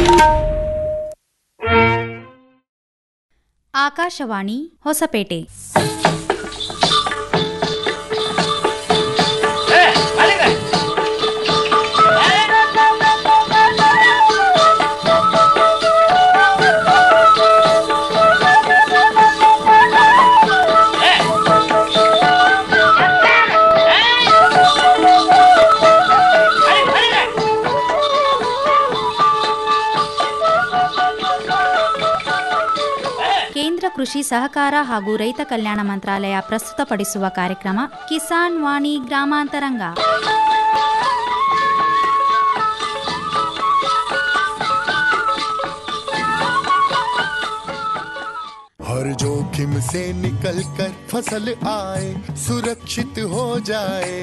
ಆಕಾಶವಾಣಿ ಹೊಸಪೇಟೆ ಕೇಂದ್ರ ಕೃಷಿ ಸಹಕಾರ ಹಾಗೂ ರೈತ ಕಲ್ಯಾಣ ಮಂತ್ರಾಲಯ ಪ್ರಸ್ತುತಪಡಿಸುವ ಕಾರ್ಯಕ್ರಮ ಕಿಸಾನ್ ವಾಣಿ ಗ್ರಾಮಾಂತರಂಗ हर जोखिम से निकल कर फसल आए सुरक्षित हो जाए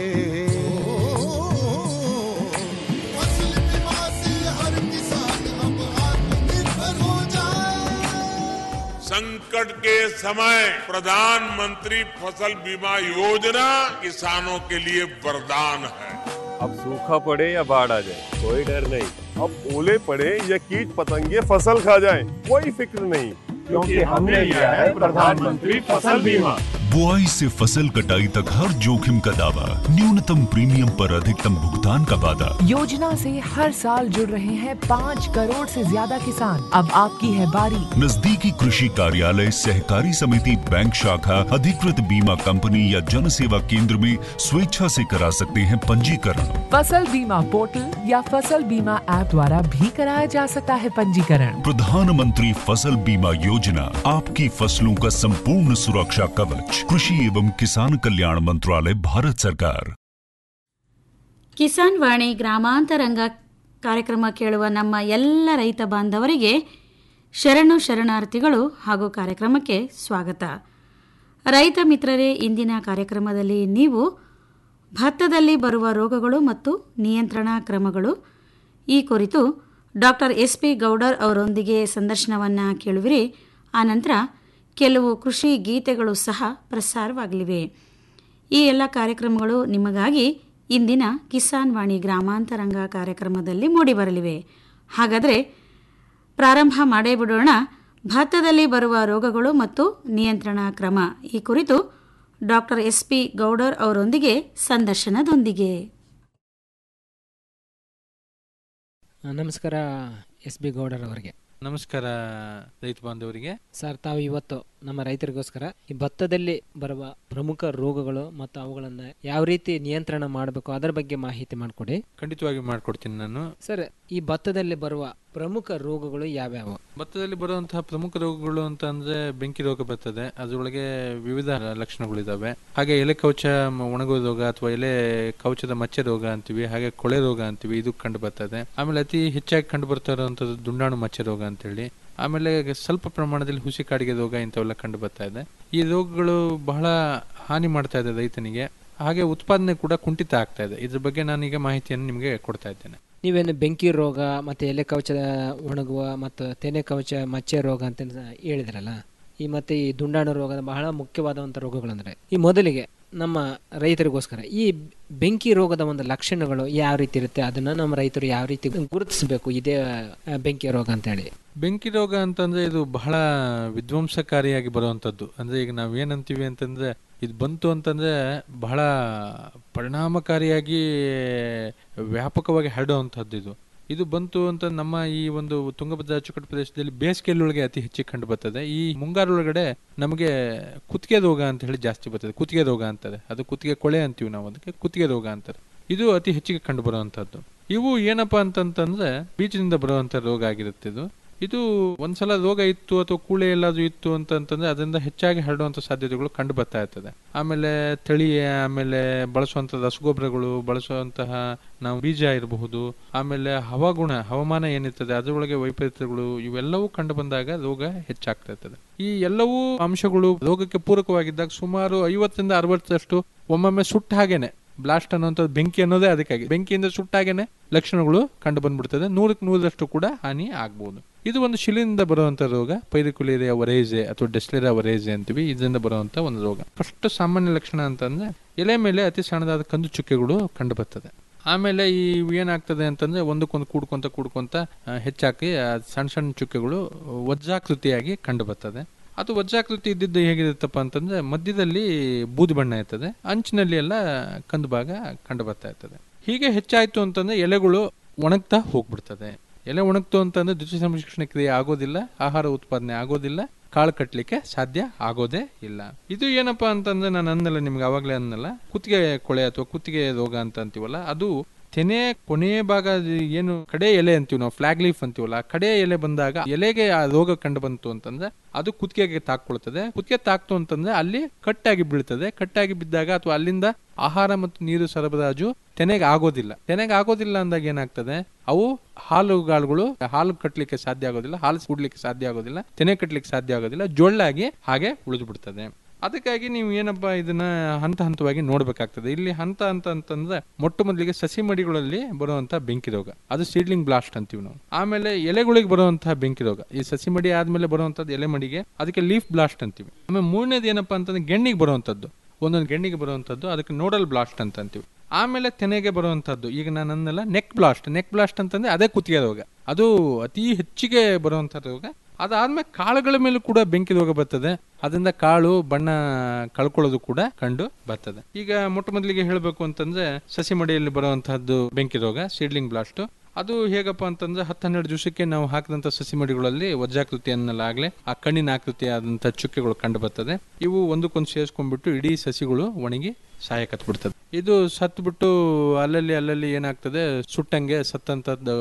फसल बीमा से हर किसान अब आत्मनिर्भर हो जाए संकट के समय प्रधानमंत्री फसल बीमा योजना किसानों के लिए वरदान है अब सूखा पड़े या बाढ़ आ जाए कोई डर नहीं अब ओले पड़े या कीट पतंगे फसल खा जाए कोई फिक्र नहीं क्योंकि हमने लिया है प्रधानमंत्री फसल बीमा बुआई से फसल कटाई तक हर जोखिम का दावा न्यूनतम प्रीमियम पर अधिकतम भुगतान का वादा योजना से हर साल जुड़ रहे हैं पाँच करोड़ से ज्यादा किसान अब आपकी है बारी नजदीकी कृषि कार्यालय सहकारी समिति बैंक शाखा अधिकृत बीमा कंपनी या जन सेवा केंद्र में स्वेच्छा से करा सकते हैं पंजीकरण फसल बीमा पोर्टल या फसल बीमा ऐप द्वारा भी कराया जा सकता है पंजीकरण प्रधानमंत्री फसल बीमा योजना आपकी फसलों का संपूर्ण सुरक्षा कवच कृषि एवं किसान कल्याण मंत्रालय भारत सरकार ಕಿಸಾನ್ ವಾಣಿ ಗ್ರಾಮಾಂತರಂಗ ಕಾರ್ಯಕ್ರಮ ಕೇಳುವ ನಮ್ಮ ಎಲ್ಲ ರೈತ ಬಾಂಧವರಿಗೆ ಶರಣು ಶರಣಾರ್ಥಿಗಳು ಹಾಗೂ ಕಾರ್ಯಕ್ರಮಕ್ಕೆ ಸ್ವಾಗತ ರೈತ ಮಿತ್ರರೇ ಇಂದಿನ ಕಾರ್ಯಕ್ರಮದಲ್ಲಿ ನೀವು ಭತ್ತದಲ್ಲಿ ಬರುವ ರೋಗಗಳು ಮತ್ತು ನಿಯಂತ್ರಣಾ ಕ್ರಮಗಳು ಈ ಕುರಿತು ಡಾಕ್ಟರ್ ಎಸ್ ಪಿ ಗೌಡರ್ ಅವರೊಂದಿಗೆ ಸಂದರ್ಶನವನ್ನು ಕೇಳುವಿರಿ ಆನಂತರ ಕೆಲವು ಕೃಷಿ ಗೀತೆಗಳು ಸಹ ಪ್ರಸಾರವಾಗಲಿವೆ ಈ ಎಲ್ಲ ಕಾರ್ಯಕ್ರಮಗಳು ನಿಮಗಾಗಿ ಇಂದಿನ ಕಿಸಾನ್ ವಾಣಿ ಗ್ರಾಮಾಂತರಂಗ ಕಾರ್ಯಕ್ರಮದಲ್ಲಿ ಮೂಡಿಬರಲಿವೆ ಹಾಗಾದರೆ ಪ್ರಾರಂಭ ಮಾಡೇ ಬಿಡೋಣ ಭತ್ತದಲ್ಲಿ ಬರುವ ರೋಗಗಳು ಮತ್ತು ನಿಯಂತ್ರಣ ಕ್ರಮ ಈ ಕುರಿತು ಡಾಕ್ಟರ್ ಎಸ್ ಪಿ ಗೌಡರ್ ಅವರೊಂದಿಗೆ ಸಂದರ್ಶನದೊಂದಿಗೆ ನಮಸ್ಕಾರ ಎಸ್ ಬಿ ಗೌಡರ್ ಅವರಿಗೆ ನಮಸ್ಕಾರ ರೈತ ಬಾಂಧವರಿಗೆ ಸರ್ ತಾವು ಇವತ್ತು ನಮ್ಮ ರೈತರಿಗೋಸ್ಕರ ಈ ಭತ್ತದಲ್ಲಿ ಬರುವ ಪ್ರಮುಖ ರೋಗಗಳು ಮತ್ತು ಅವುಗಳನ್ನು ಯಾವ ರೀತಿ ನಿಯಂತ್ರಣ ಮಾಡಬೇಕು ಅದರ ಬಗ್ಗೆ ಮಾಹಿತಿ ಮಾಡಿಕೊಡಿ ಖಂಡಿತವಾಗಿ ಮಾಡ್ಕೊಡ್ತೀನಿ ನಾನು ಸರ್ ಈ ಭತ್ತದಲ್ಲಿ ಬರುವ ಪ್ರಮುಖ ರೋಗಗಳು ಯಾವ್ಯಾವು ಭತ್ತದಲ್ಲಿ ಬರುವಂತಹ ಪ್ರಮುಖ ರೋಗಗಳು ಅಂತ ಅಂದ್ರೆ ಬೆಂಕಿ ರೋಗ ಬರ್ತದೆ ಅದರೊಳಗೆ ವಿವಿಧ ಲಕ್ಷಣಗಳಿದಾವೆ ಹಾಗೆ ಎಲೆ ಕವಚ ಮ- ಒಣಗುವ ರೋಗ ಅಥವಾ ಎಲೆ ಕವಚದ ಮಚ್ಚೆ ರೋಗ ಅಂತೀವಿ ಹಾಗೆ ಕೊಳೆ ರೋಗ ಅಂತೀವಿ ಇದು ಕಂಡು ಬರ್ತದೆ ಆಮೇಲೆ ಅತಿ ಹೆಚ್ಚಾಗಿ ಕಂಡು ಬರ್ತಾ ಇರುವಂತದ್ದು ದುಂಡಾಣು ಮಚ್ಚೆ ರೋಗ ಅಂತೇಳಿ ಆಮೇಲೆ ಸ್ವಲ್ಪ ಪ್ರಮಾಣದಲ್ಲಿ ಹುಸಿ ಕಾಡಿಗೆ ರೋಗ ಇಂಥವೆಲ್ಲ ಕಂಡು ಬರ್ತಾ ಇದೆ ಈ ರೋಗಗಳು ಬಹಳ ಹಾನಿ ಮಾಡ್ತಾ ಇದೆ ರೈತನಿಗೆ ಹಾಗೆ ಉತ್ಪಾದನೆ ಕೂಡ ಕುಂಠಿತ ಆಗ್ತಾ ಇದೆ ಇದ್ರ ಬಗ್ಗೆ ನಾನೀಗ ಮಾಹಿತಿಯನ್ನು ನಿಮಗೆ ಕೊಡ್ತಾ ಇದ್ದೇನೆ ನೀವೇನು ಬೆಂಕಿ ರೋಗ ಮತ್ತು ಎಲೆ ಕವಚದ ಒಣಗುವ ಮತ್ತು ತೆನೆ ಕವಚ ಮಚ್ಚೆ ರೋಗ ಅಂತ ಹೇಳಿದ್ರಲ್ಲ ಈ ಮತ್ತೆ ಈ ದುಂಡಾಣು ರೋಗದ ಬಹಳ ಮುಖ್ಯವಾದಂಥ ರೋಗಗಳಂದ್ರೆ ಈ ಮೊದಲಿಗೆ ನಮ್ಮ ರೈತರಿಗೋಸ್ಕರ ಈ ಬೆಂಕಿ ರೋಗದ ಒಂದು ಲಕ್ಷಣಗಳು ಯಾವ ರೀತಿ ಇರುತ್ತೆ ಅದನ್ನ ನಮ್ಮ ರೈತರು ಯಾವ ರೀತಿ ಗುರುತಿಸಬೇಕು ಇದೇ ಆ, ಬೆಂಕಿ ರೋಗ ಅಂತ ಹೇಳಿ ಬೆಂಕಿ ರೋಗ ಅಂತಂದ್ರೆ ಇದು ಬಹಳ ವಿಧ್ವಂಸಕಾರಿಯಾಗಿ ಬರುವಂತದ್ದು ಅಂದ್ರೆ ಈಗ ನಾವ್ ಏನಂತೀವಿ ಅಂತಂದ್ರೆ ಇದು ಬಂತು ಅಂತಂದ್ರೆ ಬಹಳ ಪರಿಣಾಮಕಾರಿಯಾಗಿ ವ್ಯಾಪಕವಾಗಿ ಹರಡುವಂತಹದ್ದು ಇದು ಇದು ಬಂತು ಅಂತ ನಮ್ಮ ಈ ಒಂದು ತುಂಗಭದ್ರಾ ಅಚ್ಚುಕಟ್ಟು ಪ್ರದೇಶದಲ್ಲಿ ಬೇಸಿಗೆಯೊಳಗೆ ಅತಿ ಹೆಚ್ಚಿಗೆ ಕಂಡು ಬರ್ತದೆ ಈ ಮುಂಗಾರೊಳಗಡೆ ನಮಗೆ ಕುತ್ತಿಗೆ ರೋಗ ಅಂತ ಹೇಳಿ ಜಾಸ್ತಿ ಬರ್ತದೆ ಕುತ್ತಿಗೆ ರೋಗ ಅಂತದೆ ಅದು ಕುತ್ತಿಗೆ ಕೊಳೆ ಅಂತೀವಿ ನಾವು ಅದಕ್ಕೆ ಕುತ್ತಿಗೆ ರೋಗ ಅಂತಾರೆ ಇದು ಅತಿ ಹೆಚ್ಚಿಗೆ ಕಂಡು ಬರುವಂತಹದ್ದು ಇವು ಏನಪ್ಪಾ ಅಂತಂತಂದ್ರೆ ಬೀಜದಿಂದ ಬರುವಂತ ರೋಗ ಆಗಿರುತ್ತೆ ಇದು ಇದು ಒಂದ್ಸಲ ರೋಗ ಇತ್ತು ಅಥವಾ ಕೂಳೆ ಎಲ್ಲಾದ್ರೂ ಇತ್ತು ಅಂತಂತಂದ್ರೆ ಅದರಿಂದ ಹೆಚ್ಚಾಗಿ ಹರಡುವಂತ ಸಾಧ್ಯತೆಗಳು ಕಂಡು ಬರ್ತಾ ಇರ್ತದೆ ಆಮೇಲೆ ತಳಿ ಆಮೇಲೆ ಬಳಸುವಂತ ರಸಗೊಬ್ಬರಗಳು ಬಳಸುವಂತಹ ನಾವು ಬೀಜ ಇರಬಹುದು ಆಮೇಲೆ ಹವಾಗುಣ ಹವಾಮಾನ ಏನಿರ್ತದೆ ಅದರೊಳಗೆ ವೈಪರೀತ್ಯಗಳು ಇವೆಲ್ಲವೂ ಕಂಡು ಬಂದಾಗ ರೋಗ ಹೆಚ್ಚಾಗ್ತಾ ಇರ್ತದೆ ಈ ಎಲ್ಲವೂ ಅಂಶಗಳು ರೋಗಕ್ಕೆ ಪೂರಕವಾಗಿದ್ದಾಗ ಸುಮಾರು ಐವತ್ತರಿಂದ ಅರವತ್ತರಷ್ಟು ಒಮ್ಮೊಮ್ಮೆ ಸುಟ್ಟ ಹಾಗೇನೆ ಬ್ಲಾಸ್ಟ್ ಅನ್ನುವಂಥದ್ದು ಬೆಂಕಿ ಅನ್ನೋದೇ ಅದಕ್ಕಾಗಿ ಬೆಂಕಿಯಿಂದ ಸುಟ್ಟಾಗೇನೆ ಲಕ್ಷಣಗಳು ಕಂಡು ಬಂದ್ಬಿಡ್ತದೆ ನೂರಕ್ಕೆ ನೂರರಷ್ಟು ಕೂಡ ಹಾನಿ ಆಗ್ಬಹುದು ಇದು ಒಂದು ಶಿಲಿಂದ ಬರುವಂತ ರೋಗ ಪೈರಿಕುಲೇರಿಯಾ ವರೇಜೆ ಅಥವಾ ಡೆಸ್ಲೇರಿಯಾ ವರೇಜೆ ಅಂತೀವಿ ಇದರಿಂದ ಬರುವಂತ ಒಂದು ರೋಗ ಫಸ್ಟ್ ಸಾಮಾನ್ಯ ಲಕ್ಷಣ ಅಂತಂದ್ರೆ ಎಲೆ ಮೇಲೆ ಅತಿ ಸಣ್ಣದಾದ ಕಂದು ಚುಕ್ಕೆಗಳು ಕಂಡು ಬರ್ತದೆ ಆಮೇಲೆ ಈ ಏನಾಗ್ತದೆ ಅಂತಂದ್ರೆ ಒಂದಕ್ಕೊಂದು ಕೂಡ್ಕೊಂತ ಕೂಡ್ಕೊಂತ ಆ, ಹೆಚ್ಚಾಗಿ ಆ ಸಣ್ಣ ಸಣ್ಣ ಚುಕ್ಕೆಗಳು ವಜ್ರಾಕೃತಿಯಾಗಿ ಕಂಡು ಬರ್ತದೆ ಅದು ವಜ್ರಾಕೃತಿ ಇದ್ದಿದ್ದು ಹೇಗಿರುತ್ತಪ್ಪ ಅಂತಂದ್ರೆ ಮಧ್ಯದಲ್ಲಿ ಬೂದು ಬಣ್ಣ ಇರ್ತದೆ ಅಂಚಿನಲ್ಲಿ ಎಲ್ಲ ಕಂದು ಭಾಗ ಕಂಡು ಬರ್ತಾ ಇರ್ತದೆ ಹೀಗೆ ಹೆಚ್ಚಾಯ್ತು ಅಂತಂದ್ರೆ ಎಲೆಗಳು ಒಣಗ್ತಾ ಹೋಗ್ಬಿಡ್ತದೆ ಎಲೆ ಒಣಗ್ತು ಅಂತಂದ್ರೆ ದ್ವಿತೀಯ ಸಂರಕ್ಷಣೆ ಕ್ರಿಯೆ ಆಗೋದಿಲ್ಲ ಆಹಾರ ಉತ್ಪಾದನೆ ಆಗೋದಿಲ್ಲ ಕಾಳು ಕಟ್ಟಲಿಕ್ಕೆ ಸಾಧ್ಯ ಆಗೋದೇ ಇಲ್ಲ ಇದು ಏನಪ್ಪಾ ಅಂತಂದ್ರೆ ನಾನು ಅನ್ನಲ್ಲ ನಿಮ್ಗೆ ಅವಾಗಲೇ ಅನ್ನಲ್ಲ ಕುತ್ತಿಗೆ ಕೊಳೆ ಅಥವಾ ಕುತ್ತಿಗೆ ರೋಗ ಅಂತ ಅಂತೀವಲ್ಲ ಅದು ತೆನೆ ಕೊನೆಯ ಭಾಗ ಅದು ಏನು ಕಡೆ ಎಲೆ ಅಂತೀವಿ ನಾವು ಫ್ಲಾಗ್ ಲೀಫ್ ಅಂತೀವಲ್ಲ ಆ ಕಡೆ ಎಲೆ ಬಂದಾಗ ಎಲೆಗೆ ಆ ರೋಗ ಕಂಡು ಬಂತು ಅಂತಂದ್ರೆ ಅದು ಕುತ್ತಿಗೆಗೆ ತಾಕ್ಕೊಳ್ತದೆ ಕುತ್ತಿಗೆ ತಾಕ್ತು ಅಂತಂದ್ರೆ ಅಲ್ಲಿ ಕಟ್ಟಾಗಿ ಬೀಳ್ತದೆ ಕಟ್ಟಾಗಿ ಬಿದ್ದಾಗ ಅಥವಾ ಅಲ್ಲಿಂದ ಆಹಾರ ಮತ್ತು ನೀರು ಸರಬರಾಜು ತೆನೆಗೆ ಆಗೋದಿಲ್ಲ ತೆನೆಗೆ ಆಗೋದಿಲ್ಲ ಅಂದಾಗ ಏನಾಗ್ತದೆ ಅವು ಹಾಲುಗಾಳುಗಳು ಹಾಲು ಕಟ್ಟಲಿಕ್ಕೆ ಸಾಧ್ಯ ಆಗೋದಿಲ್ಲ ಹಾಲು ಕುಡ್ಲಿಕ್ಕೆ ಸಾಧ್ಯ ಆಗೋದಿಲ್ಲ ತೆನೆ ಕಟ್ಟಲಿಕ್ಕೆ ಸಾಧ್ಯ ಆಗೋದಿಲ್ಲ ಜೊಳ್ಳಾಗಿ ಹಾಗೆ ಉಳಿದು ಬಿಡ್ತದೆ ಅದಕ್ಕಾಗಿ ನೀವು ಏನಪ್ಪಾ ಇದನ್ನ ಹಂತ ಹಂತವಾಗಿ ನೋಡ್ಬೇಕಾಗ್ತದೆ ಇಲ್ಲಿ ಹಂತ ಅಂತ ಅಂತಂದ್ರೆ ಮೊಟ್ಟ ಮೊದಲಿಗೆ ಸಸಿ ಮಡಿಗಳಲ್ಲಿ ಬರುವಂತಹ ಬೆಂಕಿ ರೋಗ ಅದು ಸೀಡ್ಲಿಂಗ್ ಬ್ಲಾಸ್ಟ್ ಅಂತೀವಿ ನಾವು ಆಮೇಲೆ ಎಲೆಗಳಿಗೆ ಬರುವಂತಹ ಬೆಂಕಿ ರೋಗ ಈ ಸಸಿ ಮಡಿ ಆದ್ಮೇಲೆ ಬರುವಂತದ್ದು ಎಲೆ ಮಡಿಗೆ ಅದಕ್ಕೆ ಲೀಫ್ ಬ್ಲಾಸ್ಟ್ ಅಂತೀವಿ ಆಮೇಲೆ ಮೂರನೇದು ಏನಪ್ಪಾ ಅಂತಂದ್ರೆ ಗೆಣ್ಣಿಗೆ ಬರುವಂತದ್ದು ಒಂದೊಂದು ಗೆಣ್ಣಿಗೆ ಬರುವಂತದ್ದು ಅದಕ್ಕೆ ನೋಡಲ್ ಬ್ಲಾಸ್ಟ್ ಅಂತ ಅಂತೀವಿ ಆಮೇಲೆ ತೆನೆಗೆ ಬರುವಂತದ್ದು ಈಗ ನಾನು ಅನ್ನಲ್ಲ ನೆಕ್ ಬ್ಲಾಸ್ಟ್ ನೆಕ್ ಬ್ಲಾಸ್ಟ್ ಅಂತಂದ್ರೆ ಅದೇ ಕುತ್ತಿಗೆ ರೋಗ ಅದು ಅತಿ ಹೆಚ್ಚಿಗೆ ಬರುವಂತ ರೋಗ ಅದಾದ್ಮೇಲೆ ಕಾಳುಗಳ ಮೇಲೂ ಕೂಡ ಬೆಂಕಿ ರೋಗ ಬರ್ತದೆ ಅದರಿಂದ ಕಾಳು ಬಣ್ಣ ಕಳ್ಕೊಳ್ಳೋದು ಕೂಡ ಕಂಡು ಬರ್ತದೆ ಈಗ ಮೊಟ್ಟ ಮೊದಲಿಗೆ ಹೇಳಬೇಕು ಅಂತಂದ್ರೆ ಸಸಿ ಮಡಿಯಲ್ಲಿ ಬರುವಂತಹದ್ದು ಬೆಂಕಿ ರೋಗ ಸೀಡ್ಲಿಂಗ್ ಬ್ಲಾಸ್ಟ್ ಅದು ಹೇಗಪ್ಪ ಅಂತಂದ್ರೆ ಹತ್ತು ಹನ್ನೆರಡು ದಿವಸಕ್ಕೆ ನಾವು ಹಾಕಿದಂತ ಸಸಿ ಮಡಿಗಳಲ್ಲಿ ವಜ್ರಾಕೃತಿ ಅನ್ನಲಾಗ್ಲೆ ಆ ಕಣ್ಣಿನ ಆಕೃತಿ ಆದಂತ ಚುಕ್ಕೆಗಳು ಕಂಡು ಬರ್ತದೆ ಇವು ಒಂದಕ್ಕೊಂದು ಸೇರಿಸ್ಕೊಂಡ್ಬಿಟ್ಟು ಇಡೀ ಸಸಿಗಳು ಒಣಗಿ ಸಾಯಕತ್ ಬಿಡ್ತದೆ ಇದು ಸತ್ತು ಬಿಟ್ಟು ಅಲ್ಲಲ್ಲಿ ಅಲ್ಲಲ್ಲಿ ಏನಾಗ್ತದೆ ಸುಟ್ಟಂಗೆ ಸತ್ತಂತದ್ದು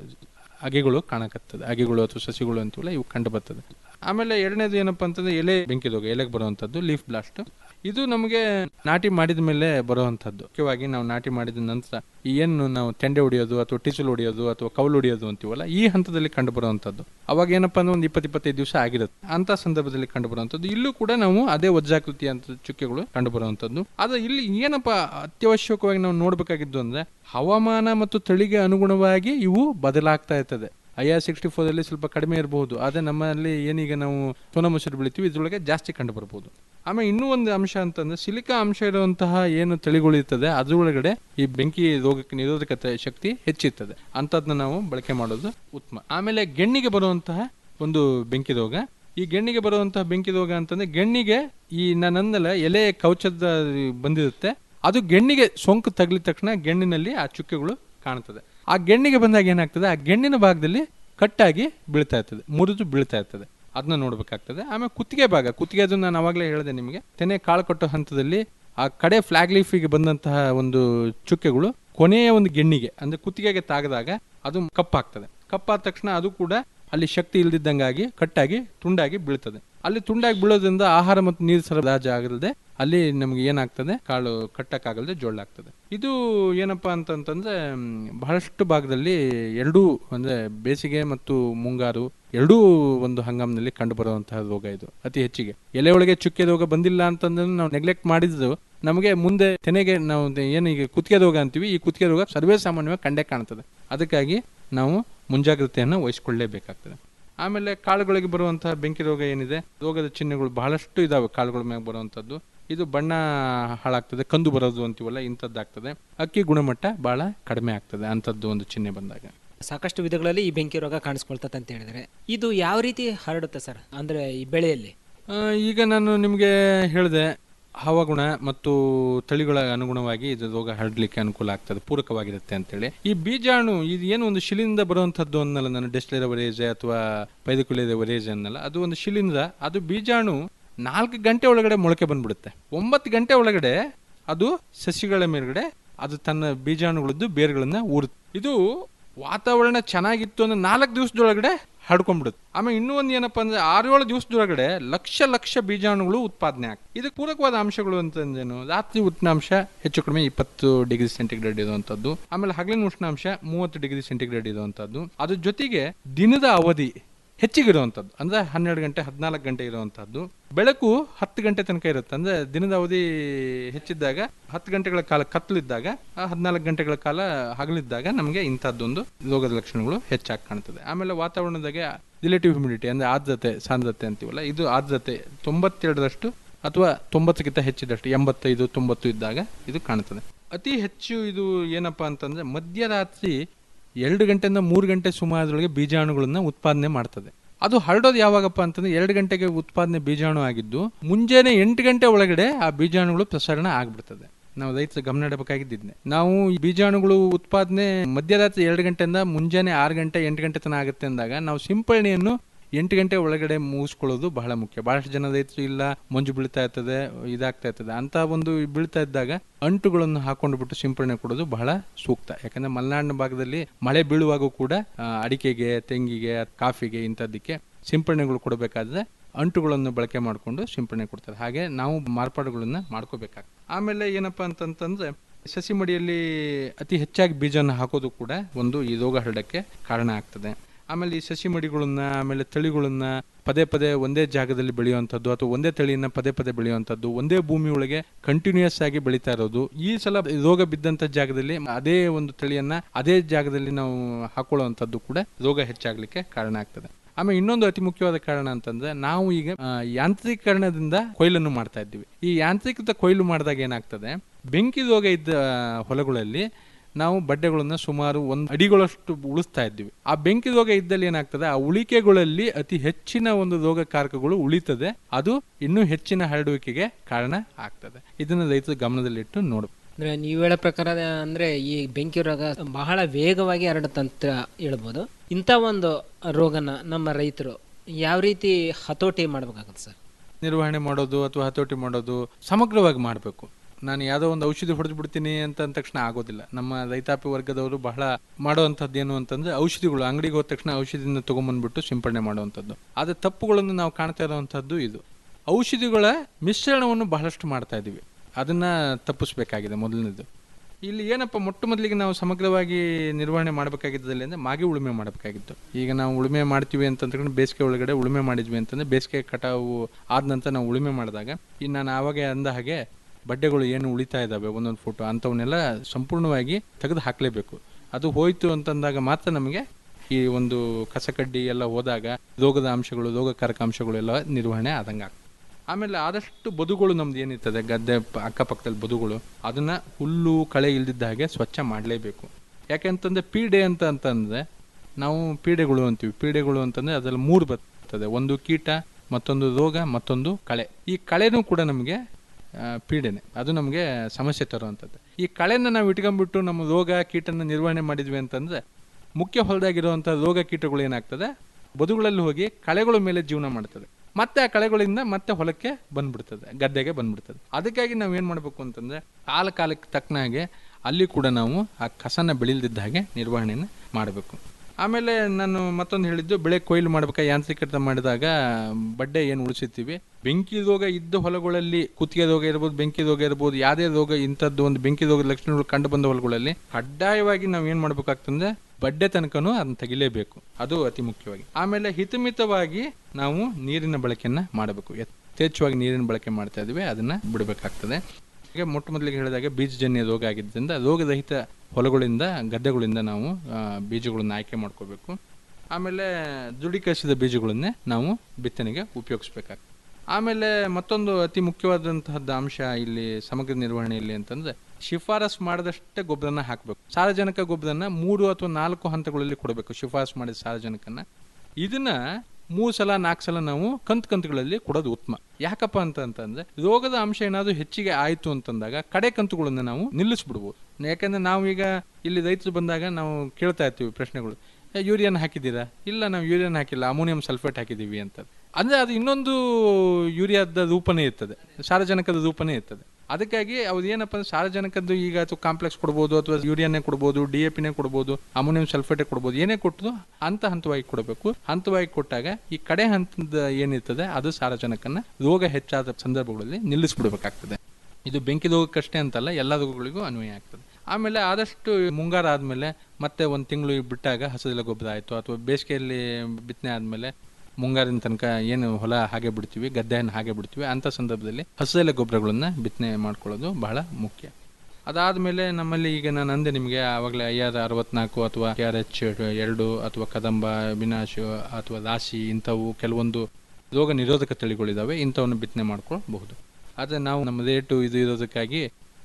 ಅಗೆಗಳು ಕಾಣಕತ್ತದ ಅಗೆಗಳು ಅಥವಾ ಸಸಿಗಳು ಅಂತೀವಲ್ಲ ಇವು ಕಂಡು ಬರ್ತದೆ ಆಮೇಲೆ ಎರಡನೇದು ಏನಪ್ಪಾ ಅಂತಂದ್ರೆ ಎಲೆ ಬೆಂಕಿ ರೋಗ ಎಲೆಗೆ ಬರುವಂತದ್ದು ಲೀಫ್ ಬ್ಲಾಸ್ಟ್ ಇದು ನಮಗೆ ನಾಟಿ ಮಾಡಿದ ಮೇಲೆ ಬರುವಂತದ್ದು ಮುಖ್ಯವಾಗಿ ನಾವು ನಾಟಿ ಮಾಡಿದ ನಂತರ ಈ ಏನು ನಾವು ತೆಂಡೆ ಹೊಡಿಯೋದು ಅಥವಾ ಟಿಚಲ್ ಹೊಡಿಯೋದು ಅಥವಾ ಕೌಲು ಹೊಡಿಯೋದು ಅಂತೀವಲ್ಲ ಈ ಹಂತದಲ್ಲಿ ಕಂಡು ಬರುವಂತದ್ದು ಅವಾಗ ಏನಪ್ಪಾ ಅಂದ್ರೆ ಒಂದು ಇಪ್ಪತ್ತು ಇಪ್ಪತ್ತೈದು ದಿವಸ ಆಗಿರುತ್ತೆ ಅಂತ ಸಂದರ್ಭದಲ್ಲಿ ಕಂಡು ಬರುವಂತದ್ದು ಇಲ್ಲೂ ಕೂಡ ನಾವು ಅದೇ ವಜ್ರಾಕೃತಿ ಅಂತ ಚುಕ್ಕೆಗಳು ಕಂಡು ಬರುವಂತದ್ದು ಆದ್ರೆ ಇಲ್ಲಿ ಏನಪ್ಪಾ ಅತ್ಯವಶ್ಯಕವಾಗಿ ನಾವು ನೋಡ್ಬೇಕಾಗಿದ್ದು ಅಂದ್ರೆ ಹವಾಮಾನ ಮತ್ತು ತಳಿಗೆ ಅನುಗುಣವಾಗಿ ಇವು ಬದಲಾಗ್ತಾ ಇರ್ತದೆ ಐ ಆರ್ ಸಿಕ್ಸ್ಟಿ ಫೋರ್ ಅಲ್ಲಿ ಸ್ವಲ್ಪ ಕಡಿಮೆ ಇರಬಹುದು ಆದ್ರೆ ನಮ್ಮಲ್ಲಿ ಏನೀಗ ನಾವು ಸೋನಾ ಮಸೂರಿ ಬೆಳಿತೀವಿ ಇದ್ರೊಳಗೆ ಜಾಸ್ತಿ ಕಂಡು ಬರ್ಬೋದು ಆಮೇಲೆ ಇನ್ನೂ ಒಂದು ಅಂಶ ಅಂತಂದ್ರೆ ಸಿಲಿಕಾ ಅಂಶ ಇರುವಂತಹ ಏನು ತಳಿಗಳು ಇರ್ತದೆ ಅದ್ರೊಳಗಡೆ ಈ ಬೆಂಕಿ ರೋಗಕ್ಕೆ ನಿರೋಧಕತೆ ಶಕ್ತಿ ಹೆಚ್ಚಿರ್ತದೆ ಅಂತದ್ನ ನಾವು ಬಳಕೆ ಮಾಡೋದು ಉತ್ತಮ ಆಮೇಲೆ ಗೆಣ್ಣಿಗೆ ಬರುವಂತಹ ಒಂದು ಬೆಂಕಿ ರೋಗ ಈ ಗೆಣ್ಣಿಗೆ ಬರುವಂತಹ ಬೆಂಕಿ ರೋಗ ಅಂತಂದ್ರೆ ಗೆಣ್ಣಿಗೆ ಈ ನಾನಂದಲ್ಲ ಎಲೆ ಕವಚದ ಬಂದಿರುತ್ತೆ ಅದು ಗೆಣ್ಣಿಗೆ ಸೋಂಕು ತಗಲಿದ ತಕ್ಷಣ ಗೆಣ್ಣಿನಲ್ಲಿ ಆ ಚುಕ್ಕೆಗಳು ಕಾಣ್ತದೆ ಆ ಗೆಣ್ಣಿಗೆ ಬಂದಾಗ ಏನಾಗ್ತದೆ ಆ ಗೆಣ್ಣಿನ ಭಾಗದಲ್ಲಿ ಕಟ್ಟಾಗಿ ಬೀಳ್ತಾ ಇರ್ತದೆ ಮುರಿದು ಬೀಳ್ತಾ ಇರ್ತದೆ ಅದನ್ನ ನೋಡ್ಬೇಕಾಗ್ತದೆ ಆಮೇಲೆ ಕುತ್ತಿಗೆ ಭಾಗ ಕುತ್ತಿಗೆ ಅದು ನಾನು ಅವಾಗಲೇ ಹೇಳಿದೆ ನಿಮಗೆ ತೆನೆ ಕಾಳು ಕಟ್ಟೋ ಹಂತದಲ್ಲಿ ಆ ಕಡೆ ಫ್ಲಾಗ್ ಲೀಫಿಗೆ ಬಂದಂತಹ ಒಂದು ಚುಕ್ಕೆಗಳು ಕೊನೆಯ ಒಂದು ಗೆಣ್ಣಿಗೆ ಅಂದ್ರೆ ಕುತ್ತಿಗೆಗೆ ತಾಗದಾಗ ಅದು ಕಪ್ಪಾಗ್ತದೆ ಕಪ್ಪಾದ ತಕ್ಷಣ ಅದು ಕೂಡ ಅಲ್ಲಿ ಶಕ್ತಿ ಇಲ್ದಿದ್ದಂಗಾಗಿ ಕಟ್ಟಾಗಿ ತುಂಡಾಗಿ ಬೀಳ್ತದೆ ಅಲ್ಲಿ ತುಂಡಾಗಿ ಬೀಳೋದ್ರಿಂದ ಆಹಾರ ಮತ್ತು ನೀರು ಸರಬರಾಜು ಆಗಲ್ದೆ ಅಲ್ಲಿ ನಮ್ಗೆ ಏನಾಗ್ತದೆ ಕಾಳು ಕಟ್ಟಕ್ಕಾಗಲ್ದೆ ಜೋಳಾಗ್ತದೆ ಇದು ಏನಪ್ಪಾ ಅಂತಂತಂದ್ರೆ ಮ್, ಬಹಳಷ್ಟು ಭಾಗದಲ್ಲಿ ಎರಡೂ ಅಂದ್ರೆ ಬೇಸಿಗೆ ಮತ್ತು ಮುಂಗಾರು ಎರಡೂ ಒಂದು ಹಂಗಾಮಿನಲ್ಲಿ ಕಂಡು ಬರುವಂತಹ ರೋಗ ಇದು ಅತಿ ಹೆಚ್ಚಿಗೆ ಎಲೆ ಒಳಗೆ ಚುಕ್ಕೆ ರೋಗ ಬಂದಿಲ್ಲ ಅಂತಂದ್ರೆ ನಾವು ನೆಗ್ಲೆಕ್ಟ್ ಮಾಡಿದ್ದು ನಮಗೆ ಮುಂದೆ ತೆನೆಗೆ ನಾವು ಏನು ಈಗ ಕುತ್ತಿಗೆ ರೋಗ ಅಂತೀವಿ ಈ ಕುತ್ತಿಗೆ ರೋಗ ಸರ್ವೇ ಸಾಮಾನ್ಯವಾಗಿ ಕಂಡೇ ಕಾಣ್ತದೆ ಅದಕ್ಕಾಗಿ ನಾವು ಮುಂಜಾಗ್ರತೆಯನ್ನು ವಹಿಸ್ಕೊಳ್ಳೇಬೇಕಾಗ್ತದೆ ಆಮೇಲೆ ಕಾಳುಗಳಿಗೆ ಬರುವಂತಹ ಬೆಂಕಿ ರೋಗ ಏನಿದೆ ರೋಗದ ಚಿಹ್ನೆಗಳು ಬಹಳಷ್ಟು ಇದಾವೆ ಕಾಳುಗಳ ಮೇಲೆ ಬರುವಂತದ್ದು ಇದು ಬಣ್ಣ ಹಾಳಾಗ್ತದೆ ಕಂದು ಬರೋದು ಅಂತೀವಲ್ಲ ಇಂಥದ್ದಾಗ್ತದೆ ಅಕ್ಕಿ ಗುಣಮಟ್ಟ ಬಹಳ ಕಡಿಮೆ ಆಗ್ತದೆ ಅಂಥದ್ದು ಒಂದು ಚಿಹ್ನೆ ಬಂದಾಗ ಸಾಕಷ್ಟು ವಿಧಗಳಲ್ಲಿ ಈ ಬೆಂಕಿ ರೋಗ ಕಾಣಿಸ್ಕೊಳ್ತದೆ ಅಂತ ಹೇಳಿದ್ರೆ ಇದು ಯಾವ ರೀತಿ ಹರಡುತ್ತೆ ಸರ್ ಅಂದ್ರೆ ಈ ಬೆಳೆಯಲ್ಲಿ ಆ, ಈಗ ನಾನು ನಿಮಗೆ ಹೇಳಿದೆ ಹವಾಗುಣ ಮತ್ತು ತಳಿಗಳ ಅನುಗುಣವಾಗಿ ಇದು ರೋಗ ಹರಡಲಿಕ್ಕೆ ಅನುಕೂಲ ಆಗ್ತದೆ ಪೂರಕವಾಗಿರುತ್ತೆ ಅಂತೇಳಿ ಈ ಬೀಜಾಣು ಇದು ಏನು ಒಂದು ಶಿಲಿಂದ ಬರುವಂತದ್ದು ಅನ್ನಲ್ಲ ನಾನು ಡೆಸ್ಲೇರ ವರೇಜೆ ಅಥವಾ ಪೈದಕುಲೇದ ವರೇಜೆ ಅನ್ನಲ್ಲ ಅದು ಒಂದು ಶಿಲಿಂದ ಅದು ಬೀಜಾಣು ನಾಲ್ಕು ಗಂಟೆ ಒಳಗಡೆ ಮೊಳಕೆ ಬಂದ್ಬಿಡುತ್ತೆ ಒಂಬತ್ತು ಗಂಟೆ ಒಳಗಡೆ ಅದು ಸಸಿಗಳ ಮೇಲ್ಗಡೆ ಅದು ತನ್ನ ಬೀಜಾಣುಗಳದ್ದು ಬೇರುಗಳನ್ನ ಊರುತ್ತೆ ಇದು ವಾತಾವರಣ ಚೆನ್ನಾಗಿತ್ತು ಅಂದ್ರೆ ನಾಲ್ಕು ದಿವಸದೊಳಗಡೆ ಹಡ್ಕೊಂಡ್ಬಿಡುತ್ತೆ ಆಮೇಲೆ ಇನ್ನೂ ಒಂದು ಏನಪ್ಪಾ ಅಂದ್ರೆ ಆರೇಳು ದಿವಸದೊಳಗಡೆ ಲಕ್ಷ ಲಕ್ಷ ಬೀಜಾಣುಗಳು ಉತ್ಪಾದನೆ ಆಗ್ತದೆ ಇದಕ್ಕೆ ಪೂರಕವಾದ ಅಂಶಗಳು ಅಂತಂದೇನು ರಾತ್ರಿ ಉಷ್ಣಾಂಶ ಹೆಚ್ಚು ಕಡಿಮೆ ಇಪ್ಪತ್ತು ಡಿಗ್ರಿ ಸೆಂಟಿಗ್ರೇಡ್ ಇರುವಂತದ್ದು ಆಮೇಲೆ ಹಗಲಿನ ಉಷ್ಣಾಂಶ ಮೂವತ್ತು ಡಿಗ್ರಿ ಸೆಂಟಿಗ್ರೇಡ್ ಇರುವಂತದ್ದು ಅದ್ರ ಜೊತೆಗೆ ದಿನದ ಅವಧಿ ಹೆಚ್ಚಿಗಿರುವಂಥದ್ದು ಅಂದ್ರೆ ಹನ್ನೆರಡು ಗಂಟೆ ಹದಿನಾಲ್ಕು ಗಂಟೆ ಇರುವಂತಹದ್ದು ಬೆಳಕು ಹತ್ತು ಗಂಟೆ ತನಕ ಇರುತ್ತೆ ಅಂದ್ರೆ ದಿನದ ಅವಧಿ ಹೆಚ್ಚಿದ್ದಾಗ ಹತ್ತು ಗಂಟೆಗಳ ಕಾಲ ಕತ್ತಲಿದ್ದಾಗ ಆ ಹದಿನಾಲ್ಕು ಗಂಟೆಗಳ ಕಾಲ ಹಗಲಿದ್ದಾಗ ನಮಗೆ ಇಂಥದ್ದೊಂದು ರೋಗದ ಲಕ್ಷಣಗಳು ಹೆಚ್ಚಾಗಿ ಕಾಣ್ತದೆ ಆಮೇಲೆ ವಾತಾವರಣದಾಗೆ ರಿಲೇಟಿವ್ ಹ್ಯುಮಿಡಿಟಿ ಅಂದ್ರೆ ಆರ್ದ್ರತೆ ಸಾಂದ್ರತೆ ಅಂತೀವಲ್ಲ ಇದು ಆರ್ದ್ರತೆ ತೊಂಬತ್ತೆರಡರಷ್ಟು ಅಥವಾ ತೊಂಬತ್ತಕ್ಕಿಂತ ಹೆಚ್ಚಿದಷ್ಟು ಎಂಬತ್ತೈದು ತೊಂಬತ್ತು ಇದ್ದಾಗ ಇದು ಕಾಣ್ತದೆ ಅತಿ ಹೆಚ್ಚು ಇದು ಏನಪ್ಪಾ ಅಂತಂದ್ರೆ ಮಧ್ಯರಾತ್ರಿ ಎರಡು ಗಂಟೆಯಿಂದ ಮೂರು ಗಂಟೆ ಸುಮಾರದೊಳಗೆ ಬೀಜಾಣುಗಳನ್ನ ಉತ್ಪಾದನೆ ಮಾಡ್ತದೆ ಅದು ಹರಡೋದು ಯಾವಾಗಪ್ಪ ಅಂತಂದ್ರೆ ಎರಡು ಗಂಟೆಗೆ ಉತ್ಪಾದನೆ ಬೀಜಾಣು ಆಗಿದ್ದು ಮುಂಜಾನೆ ಎಂಟು ಗಂಟೆ ಒಳಗಡೆ ಆ ಬೀಜಾಣುಗಳು ಪ್ರಸರಣ ಆಗ್ಬಿಡ್ತದೆ ನಾವು ರೈತರ ಗಮನ ಇಡಬೇಕಾಗಿದ್ದಿದ್ನೆ ನಾವು ಈ ಬೀಜಾಣುಗಳು ಉತ್ಪಾದನೆ ಮಧ್ಯರಾತ್ರಿ ಎರಡು ಗಂಟೆಯಿಂದ ಮುಂಜಾನೆ ಆರು ಗಂಟೆ ಎಂಟು ಗಂಟೆ ತನಕ ಆಗುತ್ತೆ ಅಂದಾಗ ನಾವು ಸಿಂಪರಣೆಯನ್ನು ಎಂಟು ಗಂಟೆ ಒಳಗಡೆ ಮುಗಿಸ್ಕೊಳ್ಳೋದು ಬಹಳ ಮುಖ್ಯ ಬಹಳಷ್ಟು ಜನ ರೈತರು ಇಲ್ಲ ಮಂಜು ಬೀಳ್ತಾ ಇರ್ತದೆ ಇದಾಗ್ತಾ ಇರ್ತದೆ ಅಂತ ಒಂದು ಬೀಳ್ತಾ ಇದ್ದಾಗ ಅಂಟುಗಳನ್ನು ಹಾಕೊಂಡು ಬಿಟ್ಟು ಸಿಂಪರಣೆ ಕೊಡೋದು ಬಹಳ ಸೂಕ್ತ ಯಾಕಂದ್ರೆ ಮಲೆನಾಡಿನ ಭಾಗದಲ್ಲಿ ಮಳೆ ಬೀಳುವಾಗ ಕೂಡ ಆ, ಅಡಿಕೆಗೆ ತೆಂಗಿಗೆ ಕಾಫಿಗೆ ಇಂಥದ್ದಕ್ಕೆ ಸಿಂಪರಣೆಗಳು ಕೊಡಬೇಕಾದ್ರೆ ಅಂಟುಗಳನ್ನು ಬಳಕೆ ಮಾಡಿಕೊಂಡು ಸಿಂಪರಣೆ ಕೊಡ್ತಾರೆ ಹಾಗೆ ನಾವು ಮಾರ್ಪಾಡುಗಳನ್ನ ಮಾಡ್ಕೋಬೇಕಾಗ್ತದೆ ಆಮೇಲೆ ಏನಪ್ಪಾ ಅಂತಂತಂದ್ರೆ ಸಸಿ ಮಡಿಯಲ್ಲಿ ಅತಿ ಹೆಚ್ಚಾಗಿ ಬೀಜವನ್ನು ಹಾಕೋದು ಕೂಡ ಒಂದು ಈ ರೋಗ ಹರಡಕ್ಕೆ ಕಾರಣ ಆಗ್ತದೆ ಆಮೇಲೆ ಈ ಸಸಿ ಮಡಿಗಳನ್ನ ಆಮೇಲೆ ತಳಿಗಳನ್ನ ಪದೇ ಪದೇ ಒಂದೇ ಜಾಗದಲ್ಲಿ ಬೆಳೆಯುವಂಥದ್ದು ಅಥವಾ ಒಂದೇ ತಳಿಯನ್ನ ಪದೇ ಪದೇ ಬೆಳೆಯುವಂಥದ್ದು ಒಂದೇ ಭೂಮಿ ಒಳಗೆ ಕಂಟಿನ್ಯೂಯಸ್ ಆಗಿ ಬೆಳೀತಾ ಇರೋದು ಈ ಸಲ ರೋಗ ಬಿದ್ದಂತ ಜಾಗದಲ್ಲಿ ಅದೇ ಒಂದು ತಳಿಯನ್ನ ಅದೇ ಜಾಗದಲ್ಲಿ ನಾವು ಹಾಕೊಳ್ಳುವಂಥದ್ದು ಕೂಡ ರೋಗ ಹೆಚ್ಚಾಗ್ಲಿಕ್ಕೆ ಕಾರಣ ಆಗ್ತದೆ ಆಮೇಲೆ ಇನ್ನೊಂದು ಅತಿ ಮುಖ್ಯವಾದ ಕಾರಣ ಅಂತಂದ್ರೆ ನಾವು ಈಗ ಆ, ಯಾಂತ್ರೀಕರಣದಿಂದ ಕೊಯ್ಲನ್ನು ಮಾಡ್ತಾ ಇದ್ದೀವಿ ಈ ಯಾಂತ್ರಿಕತೆ ಕೊಯ್ಲು ಮಾಡಿದಾಗ ಏನಾಗ್ತದೆ ಬೆಂಕಿ ರೋಗ ಇದ್ದ ಹೊಲಗಳಲ್ಲಿ ನಾವು ಬಡ್ಡೆಗಳನ್ನ ಸುಮಾರು ಒಂದು ಅಡಿಗಳಷ್ಟು ಉಳಿಸ್ತಾ ಇದ್ದೀವಿ ಆ ಬೆಂಕಿ ರೋಗ ಇದ್ದಲ್ಲಿ ಏನಾಗ್ತದೆ ಆ ಉಳಿಕೆಗಳಲ್ಲಿ ಅತಿ ಹೆಚ್ಚಿನ ಒಂದು ರೋಗಕಾರಕಗಳು ಉಳಿತದೆ ಅದು ಇನ್ನೂ ಹೆಚ್ಚಿನ ಹರಡುವಿಕೆಗೆ ಕಾರಣ ಆಗ್ತದೆ ಇದನ್ನ ರೈತರು ಗಮನದಲ್ಲಿಟ್ಟು ನೋಡಬೇಕು ಅಂದ್ರೆ ನೀವು ಹೇಳೋ ಪ್ರಕಾರ ಅಂದ್ರೆ ಈ ಬೆಂಕಿ ರೋಗ ಬಹಳ ವೇಗವಾಗಿ ಹರಡುತ್ತಂತ ಹೇಳ್ಬೋದು ಇಂಥ ಒಂದು ರೋಗನ ನಮ್ಮ ರೈತರು ಯಾವ ರೀತಿ ಹತೋಟಿ ಮಾಡ್ಬೇಕಾಗುತ್ತೆ ಸರ್ ನಿರ್ವಹಣೆ ಮಾಡೋದು ಅಥವಾ ಹತೋಟಿ ಮಾಡೋದು ಸಮಗ್ರವಾಗಿ ಮಾಡಬೇಕು ನಾನು ಯಾವುದೋ ಒಂದು ಔಷಧಿ ಹೊಡೆದು ಬಿಡ್ತೀನಿ ಅಂತ ಅಂದ ತಕ್ಷಣ ಆಗೋದಿಲ್ಲ ನಮ್ಮ ರೈತಾಪಿ ವರ್ಗದವರು ಬಹಳ ಮಾಡುವಂಥದ್ದು ಏನು ಅಂತಂದ್ರೆ ಔಷಧಿಗಳು ಅಂಗಡಿಗೆ ಹೋದ ತಕ್ಷಣ ಔಷಧಿನ ತಗೊಂಬಂದ್ಬಿಟ್ಟು ಸಿಂಪಡಣೆ ಮಾಡುವಂಥದ್ದು ಆದ್ರೆ ತಪ್ಪುಗಳನ್ನು ನಾವು ಕಾಣ್ತಾ ಇರುವಂಥದ್ದು ಇದು ಔಷಧಿಗಳ ಮಿಶ್ರಣವನ್ನು ಬಹಳಷ್ಟು ಮಾಡ್ತಾ ಇದೀವಿ ಅದನ್ನ ತಪ್ಪಿಸ್ಬೇಕಾಗಿದೆ ಮೊದಲನೇದು ಇಲ್ಲಿ ಏನಪ್ಪ ಮೊಟ್ಟ ಮೊದಲಿಗೆ ನಾವು ಸಮಗ್ರವಾಗಿ ನಿರ್ವಹಣೆ ಮಾಡಬೇಕಾಗಿದ್ದಲ್ಲಿ ಅಂದ್ರೆ ಮಾಗಿ ಉಳುಮೆ ಮಾಡಬೇಕಾಗಿತ್ತು ಈಗ ನಾವು ಉಳುಮೆ ಮಾಡ್ತೀವಿ ಅಂತ ಅಂದ್ಕೊಂಡು ಬೇಸಿಗೆ ಒಳಗಡೆ ಉಳುಮೆ ಮಾಡಿದ್ವಿ ಅಂತಂದ್ರೆ ಬೇಸಿಗೆ ಕಟಾವು ಆದ ನಂತರ ನಾವು ಉಳುಮೆ ಮಾಡಿದಾಗ ಇನ್ನು ನಾನು ಆವಾಗ ಅಂದ ಹಾಗೆ ಬಡ್ಡೆಗಳು ಏನು ಉಳಿತಾ ಇದ್ದಾವೆ ಒಂದೊಂದು ಫೋಟೋ ಅಂಥವನ್ನೆಲ್ಲ ಸಂಪೂರ್ಣವಾಗಿ ತೆಗೆದು ಹಾಕಲೇಬೇಕು ಅದು ಹೋಯ್ತು ಅಂತಂದಾಗ ಮಾತ್ರ ನಮಗೆ ಈ ಒಂದು ಕಸಕಡ್ಡಿ ಎಲ್ಲ ಹೋದಾಗ ರೋಗದ ಅಂಶಗಳು ರೋಗಕಾರಕ ಅಂಶಗಳು ಎಲ್ಲ ನಿರ್ವಹಣೆ ಆದಂಗೆ ಆಗ್ತದೆ ಆಮೇಲೆ ಆದಷ್ಟು ಬದುಗಳು ನಮ್ದು ಏನಿರ್ತದೆ ಗದ್ದೆ ಪ- ಅಕ್ಕಪಕ್ಕದಲ್ಲಿ ಬದುಗಳು ಅದನ್ನ ಹುಲ್ಲು ಕಳೆ ಇಲ್ದಿದ್ದ ಹಾಗೆ ಸ್ವಚ್ಛ ಮಾಡಲೇಬೇಕು ಯಾಕೆಂತಂದ್ರೆ ಪೀಡೆ ಅಂತ ಅಂತಂದ್ರೆ ನಾವು ಪೀಡೆಗಳು ಅಂತೀವಿ ಪೀಡೆಗಳು ಅಂತಂದ್ರೆ ಅದ್ರಲ್ಲಿ ಮೂರು ಬರ್ತದೆ ಒಂದು ಕೀಟ ಮತ್ತೊಂದು ರೋಗ ಮತ್ತೊಂದು ಕಳೆ ಈ ಕಳೆನೂ ಕೂಡ ನಮಗೆ ಆ, ಪೀಡೆನೆ ಅದು ನಮಗೆ ಸಮಸ್ಯೆ ತರುವಂಥದ್ದು ಈ ಕಳೆನ ನಾವು ಇಟ್ಕೊಂಡ್ಬಿಟ್ಟು ನಮ್ಮ ರೋಗ ಕೀಟನ ನಿರ್ವಹಣೆ ಮಾಡಿದ್ವಿ ಅಂತಂದ್ರೆ ಮುಖ್ಯ ಹೊಲದಾಗಿರುವಂಥ ರೋಗ ಕೀಟಗಳು ಏನಾಗ್ತದೆ ಬದುಗಳಲ್ಲಿ ಹೋಗಿ ಕಳೆಗಳ ಮೇಲೆ ಜೀವನ ಮಾಡ್ತದೆ ಮತ್ತೆ ಆ ಕಳೆಗಳಿಂದ ಮತ್ತೆ ಹೊಲಕ್ಕೆ ಬಂದ್ಬಿಡ್ತದೆ ಗದ್ದೆಗೆ ಬಂದ್ಬಿಡ್ತದೆ ಅದಕ್ಕಾಗಿ ನಾವು ಏನು ಮಾಡಬೇಕು ಅಂತಂದ್ರೆ ಕಾಲ ಕಾಲಕ್ಕೆ ತಕ್ಕನಾಗೆ ಅಲ್ಲಿ ಕೂಡ ನಾವು ಆ ಕಸನ ಬೆಳಿಲ್ದಿದ್ದ ಹಾಗೆ ನಿರ್ವಹಣೆಯನ್ನು ಮಾಡಬೇಕು ಆಮೇಲೆ ನಾನು ಮತ್ತೊಂದು ಹೇಳಿದ್ದು ಬೆಳೆ ಕೊಯ್ಲು ಮಾಡ್ಬೇಕಾ ಯಾಂತ್ರಿಕತೆ ಮಾಡಿದಾಗ ಬಡ್ಡೆ ಏನು ಉಳಿಸಿರ್ತೀವಿ ಬೆಂಕಿ ರೋಗ ಇದ್ದ ಹೊಲಗಳಲ್ಲಿ ಕುತ್ತಿಗೆ ರೋಗ ಇರ್ಬೋದು ಬೆಂಕಿ ರೋಗ ಇರ್ಬೋದು ಯಾವುದೇ ರೋಗ ಇಂಥದ್ದು ಒಂದು ಬೆಂಕಿ ರೋಗದ ಲಕ್ಷಣಗಳು ಕಂಡು ಬಂದ ಹೊಲಗಳಲ್ಲಿ ಕಡ್ಡಾಯವಾಗಿ ನಾವು ಏನು ಮಾಡ್ಬೇಕಾಗ್ತಂದ್ರೆ ಬಡ್ಡೆ ತನಕನೂ ಅದನ್ನ ತೆಗಿಲೇಬೇಕು ಅದು ಅತಿ ಮುಖ್ಯವಾಗಿ ಆಮೇಲೆ ಹಿತಮಿತವಾಗಿ ನಾವು ನೀರಿನ ಬಳಕೆಯನ್ನ ಮಾಡಬೇಕು ಯಥೇಚ್ಛವಾಗಿ ನೀರಿನ ಬಳಕೆ ಮಾಡ್ತಾ ಇದೀವಿ ಅದನ್ನ ಬಿಡಬೇಕಾಗ್ತದೆ ಈಗ ಮೊಟ್ಟ ಮೊದಲಿಗೆ ಹೇಳಿದಾಗ ಬೀಜಜನ್ಯ ರೋಗ ಆಗಿದ್ದರಿಂದ ರೋಗರಹಿತ ಹೊಲಗಳಿಂದ ಗದ್ದೆಗಳಿಂದ ನಾವು ಆ, ಬೀಜಗಳನ್ನ ಆಯ್ಕೆ ಮಾಡ್ಕೋಬೇಕು ಆಮೇಲೆ ದೃಢೀಕರಿಸಿದ ಬೀಜಗಳನ್ನೇ ನಾವು ಬಿತ್ತನೆಗೆ ಉಪಯೋಗಿಸ್ಬೇಕಾಗ್ತದೆ ಆಮೇಲೆ ಮತ್ತೊಂದು ಅತಿ ಮುಖ್ಯವಾದಂತಹದ್ದು ಅಂಶ ಇಲ್ಲಿ ಸಮಗ್ರ ನಿರ್ವಹಣೆಯಲ್ಲಿ ಅಂತಂದ್ರೆ ಶಿಫಾರಸ್ ಮಾಡದಷ್ಟೇ ಗೊಬ್ಬರನ ಹಾಕಬೇಕು ಸಾರಜನಕ ಗೊಬ್ಬರನ ಮೂರು ಅಥವಾ ನಾಲ್ಕು ಹಂತಗಳಲ್ಲಿ ಕೊಡಬೇಕು ಶಿಫಾರಸ್ ಮಾಡಿದ ಸಾರಜನಕನ ಇದನ್ನ ಮೂರು ಸಲ ನಾಲ್ಕು ಸಲ ನಾವು ಕಂತು ಕಂತುಗಳಲ್ಲಿ ಕೊಡೋದು ಉತ್ತಮ ಯಾಕಪ್ಪ ಅಂತ ಅಂತಂದ್ರೆ ರೋಗದ ಅಂಶ ಏನಾದ್ರು ಹೆಚ್ಚಿಗೆ ಆಯ್ತು ಅಂತಂದಾಗ ಕಡೆ ಕಂತುಗಳನ್ನ ನಾವು ನಿಲ್ಲಿಸ್ಬಿಡ್ಬೋದು ಯಾಕಂದ್ರೆ ನಾವು ಈಗ ಇಲ್ಲಿ ರೈತರು ಬಂದಾಗ ನಾವು ಕೇಳ್ತಾ ಇರ್ತೀವಿ ಪ್ರಶ್ನೆಗಳು "ಏ, ಯೂರಿಯಾನ ಹಾಕಿದ್ದೀರಾ ಇಲ್ಲ ನಾವು ಯೂರಿಯಾನ ಹಾಕಿಲ್ಲ ಅಮೋನಿಯಂ ಸಲ್ಫೇಟ್ ಹಾಕಿದ್ದೀವಿ ಅಂತ ಅಂದ್ರೆ ಅದು ಇನ್ನೊಂದು ಯೂರಿಯಾದ ರೂಪನೇ ಇರ್ತದೆ ಸಾರಜನಕದ ರೂಪನೇ ಇರ್ತದೆ ಅದಕ್ಕಾಗಿ ಅವ್ರು ಏನಪ್ಪ ಅಂದ್ರೆ ಸಾರಜನಕದ್ದು ಈಗ ಅಥವಾ ಕಾಂಪ್ಲೆಕ್ಸ್ ಕೊಡ್ಬೋದು ಅಥವಾ ಯೂರಿಯಾನೇ ಕೊಡ್ಬೋದು ಡಿ ಎ ಪಿನೇ ಕೊಡ್ಬೋದು ಅಮೋನಿಯಂ ಸಲ್ಫೇಟೇ ಕೊಡ್ಬೋದು ಏನೇ ಕೊಟ್ಟರು ಹಂತ ಹಂತವಾಗಿ ಕೊಡಬೇಕು ಹಂತವಾಗಿ ಕೊಟ್ಟಾಗ ಈ ಕಡೆ ಹಂತದ ಏನಿರ್ತದೆ ಅದು ಸಾರಜನಕನ ರೋಗ ಹೆಚ್ಚಾದ ಸಂದರ್ಭಗಳಲ್ಲಿ ನಿಲ್ಲಿಸ್ಬಿಡ್ಬೇಕಾಗ್ತದೆ ಇದು ಬೆಂಕಿ ರೋಗಕ್ಕಷ್ಟೇ ಅಂತಲ್ಲ ಎಲ್ಲ ರೋಗಗಳಿಗೂ ಅನ್ವಯ ಆಗ್ತದೆ ಆಮೇಲೆ ಆದಷ್ಟು ಮುಂಗಾರ ಆದಮೇಲೆ ಮತ್ತೆ ಒಂದು ತಿಂಗಳು ಬಿಟ್ಟಾಗ ಹಸಿರೆಲೆ ಗೊಬ್ಬರ ಆಯಿತು ಅಥವಾ ಬೇಸಿಗೆಯಲ್ಲಿ ಬಿತ್ತನೆ ಆದಮೇಲೆ ಮುಂಗಾರಿನ ತನಕ ಏನು ಹೊಲ ಹಾಗೆ ಬಿಡ್ತೀವಿ ಗದ್ದೆಯನ್ನು ಹಾಗೆ ಬಿಡ್ತೀವಿ ಅಂಥ ಸಂದರ್ಭದಲ್ಲಿ ಹಸಿರೆಲೆ ಗೊಬ್ಬರಗಳನ್ನ ಬಿತ್ತನೆ ಮಾಡ್ಕೊಳ್ಳೋದು ಬಹಳ ಮುಖ್ಯ ಅದಾದಮೇಲೆ ನಮ್ಮಲ್ಲಿ ಈಗ ನಾನು ಅಂದೆ ನಿಮಗೆ ಆವಾಗಲೇ ಐ ಆರ್ ಅರವತ್ನಾಲ್ಕು ಅಥವಾ ಕೆ ಆರ್ ಎಚ್ ಎರಡು ಅಥವಾ ಕದಂಬ ವಿನಾಶ್ ಅಥವಾ ರಾಶಿ ಇಂಥವು ಕೆಲವೊಂದು ರೋಗ ನಿರೋಧಕ ತಳಿಗಳಿದಾವೆ ಇಂಥವನ್ನು ಬಿತ್ತನೆ ಮಾಡ್ಕೊಳ್ಬಹುದು ಆದರೆ ನಾವು ನಮ್ಮ ರೇಟು ಇದು ಇರೋದಕ್ಕಾಗಿ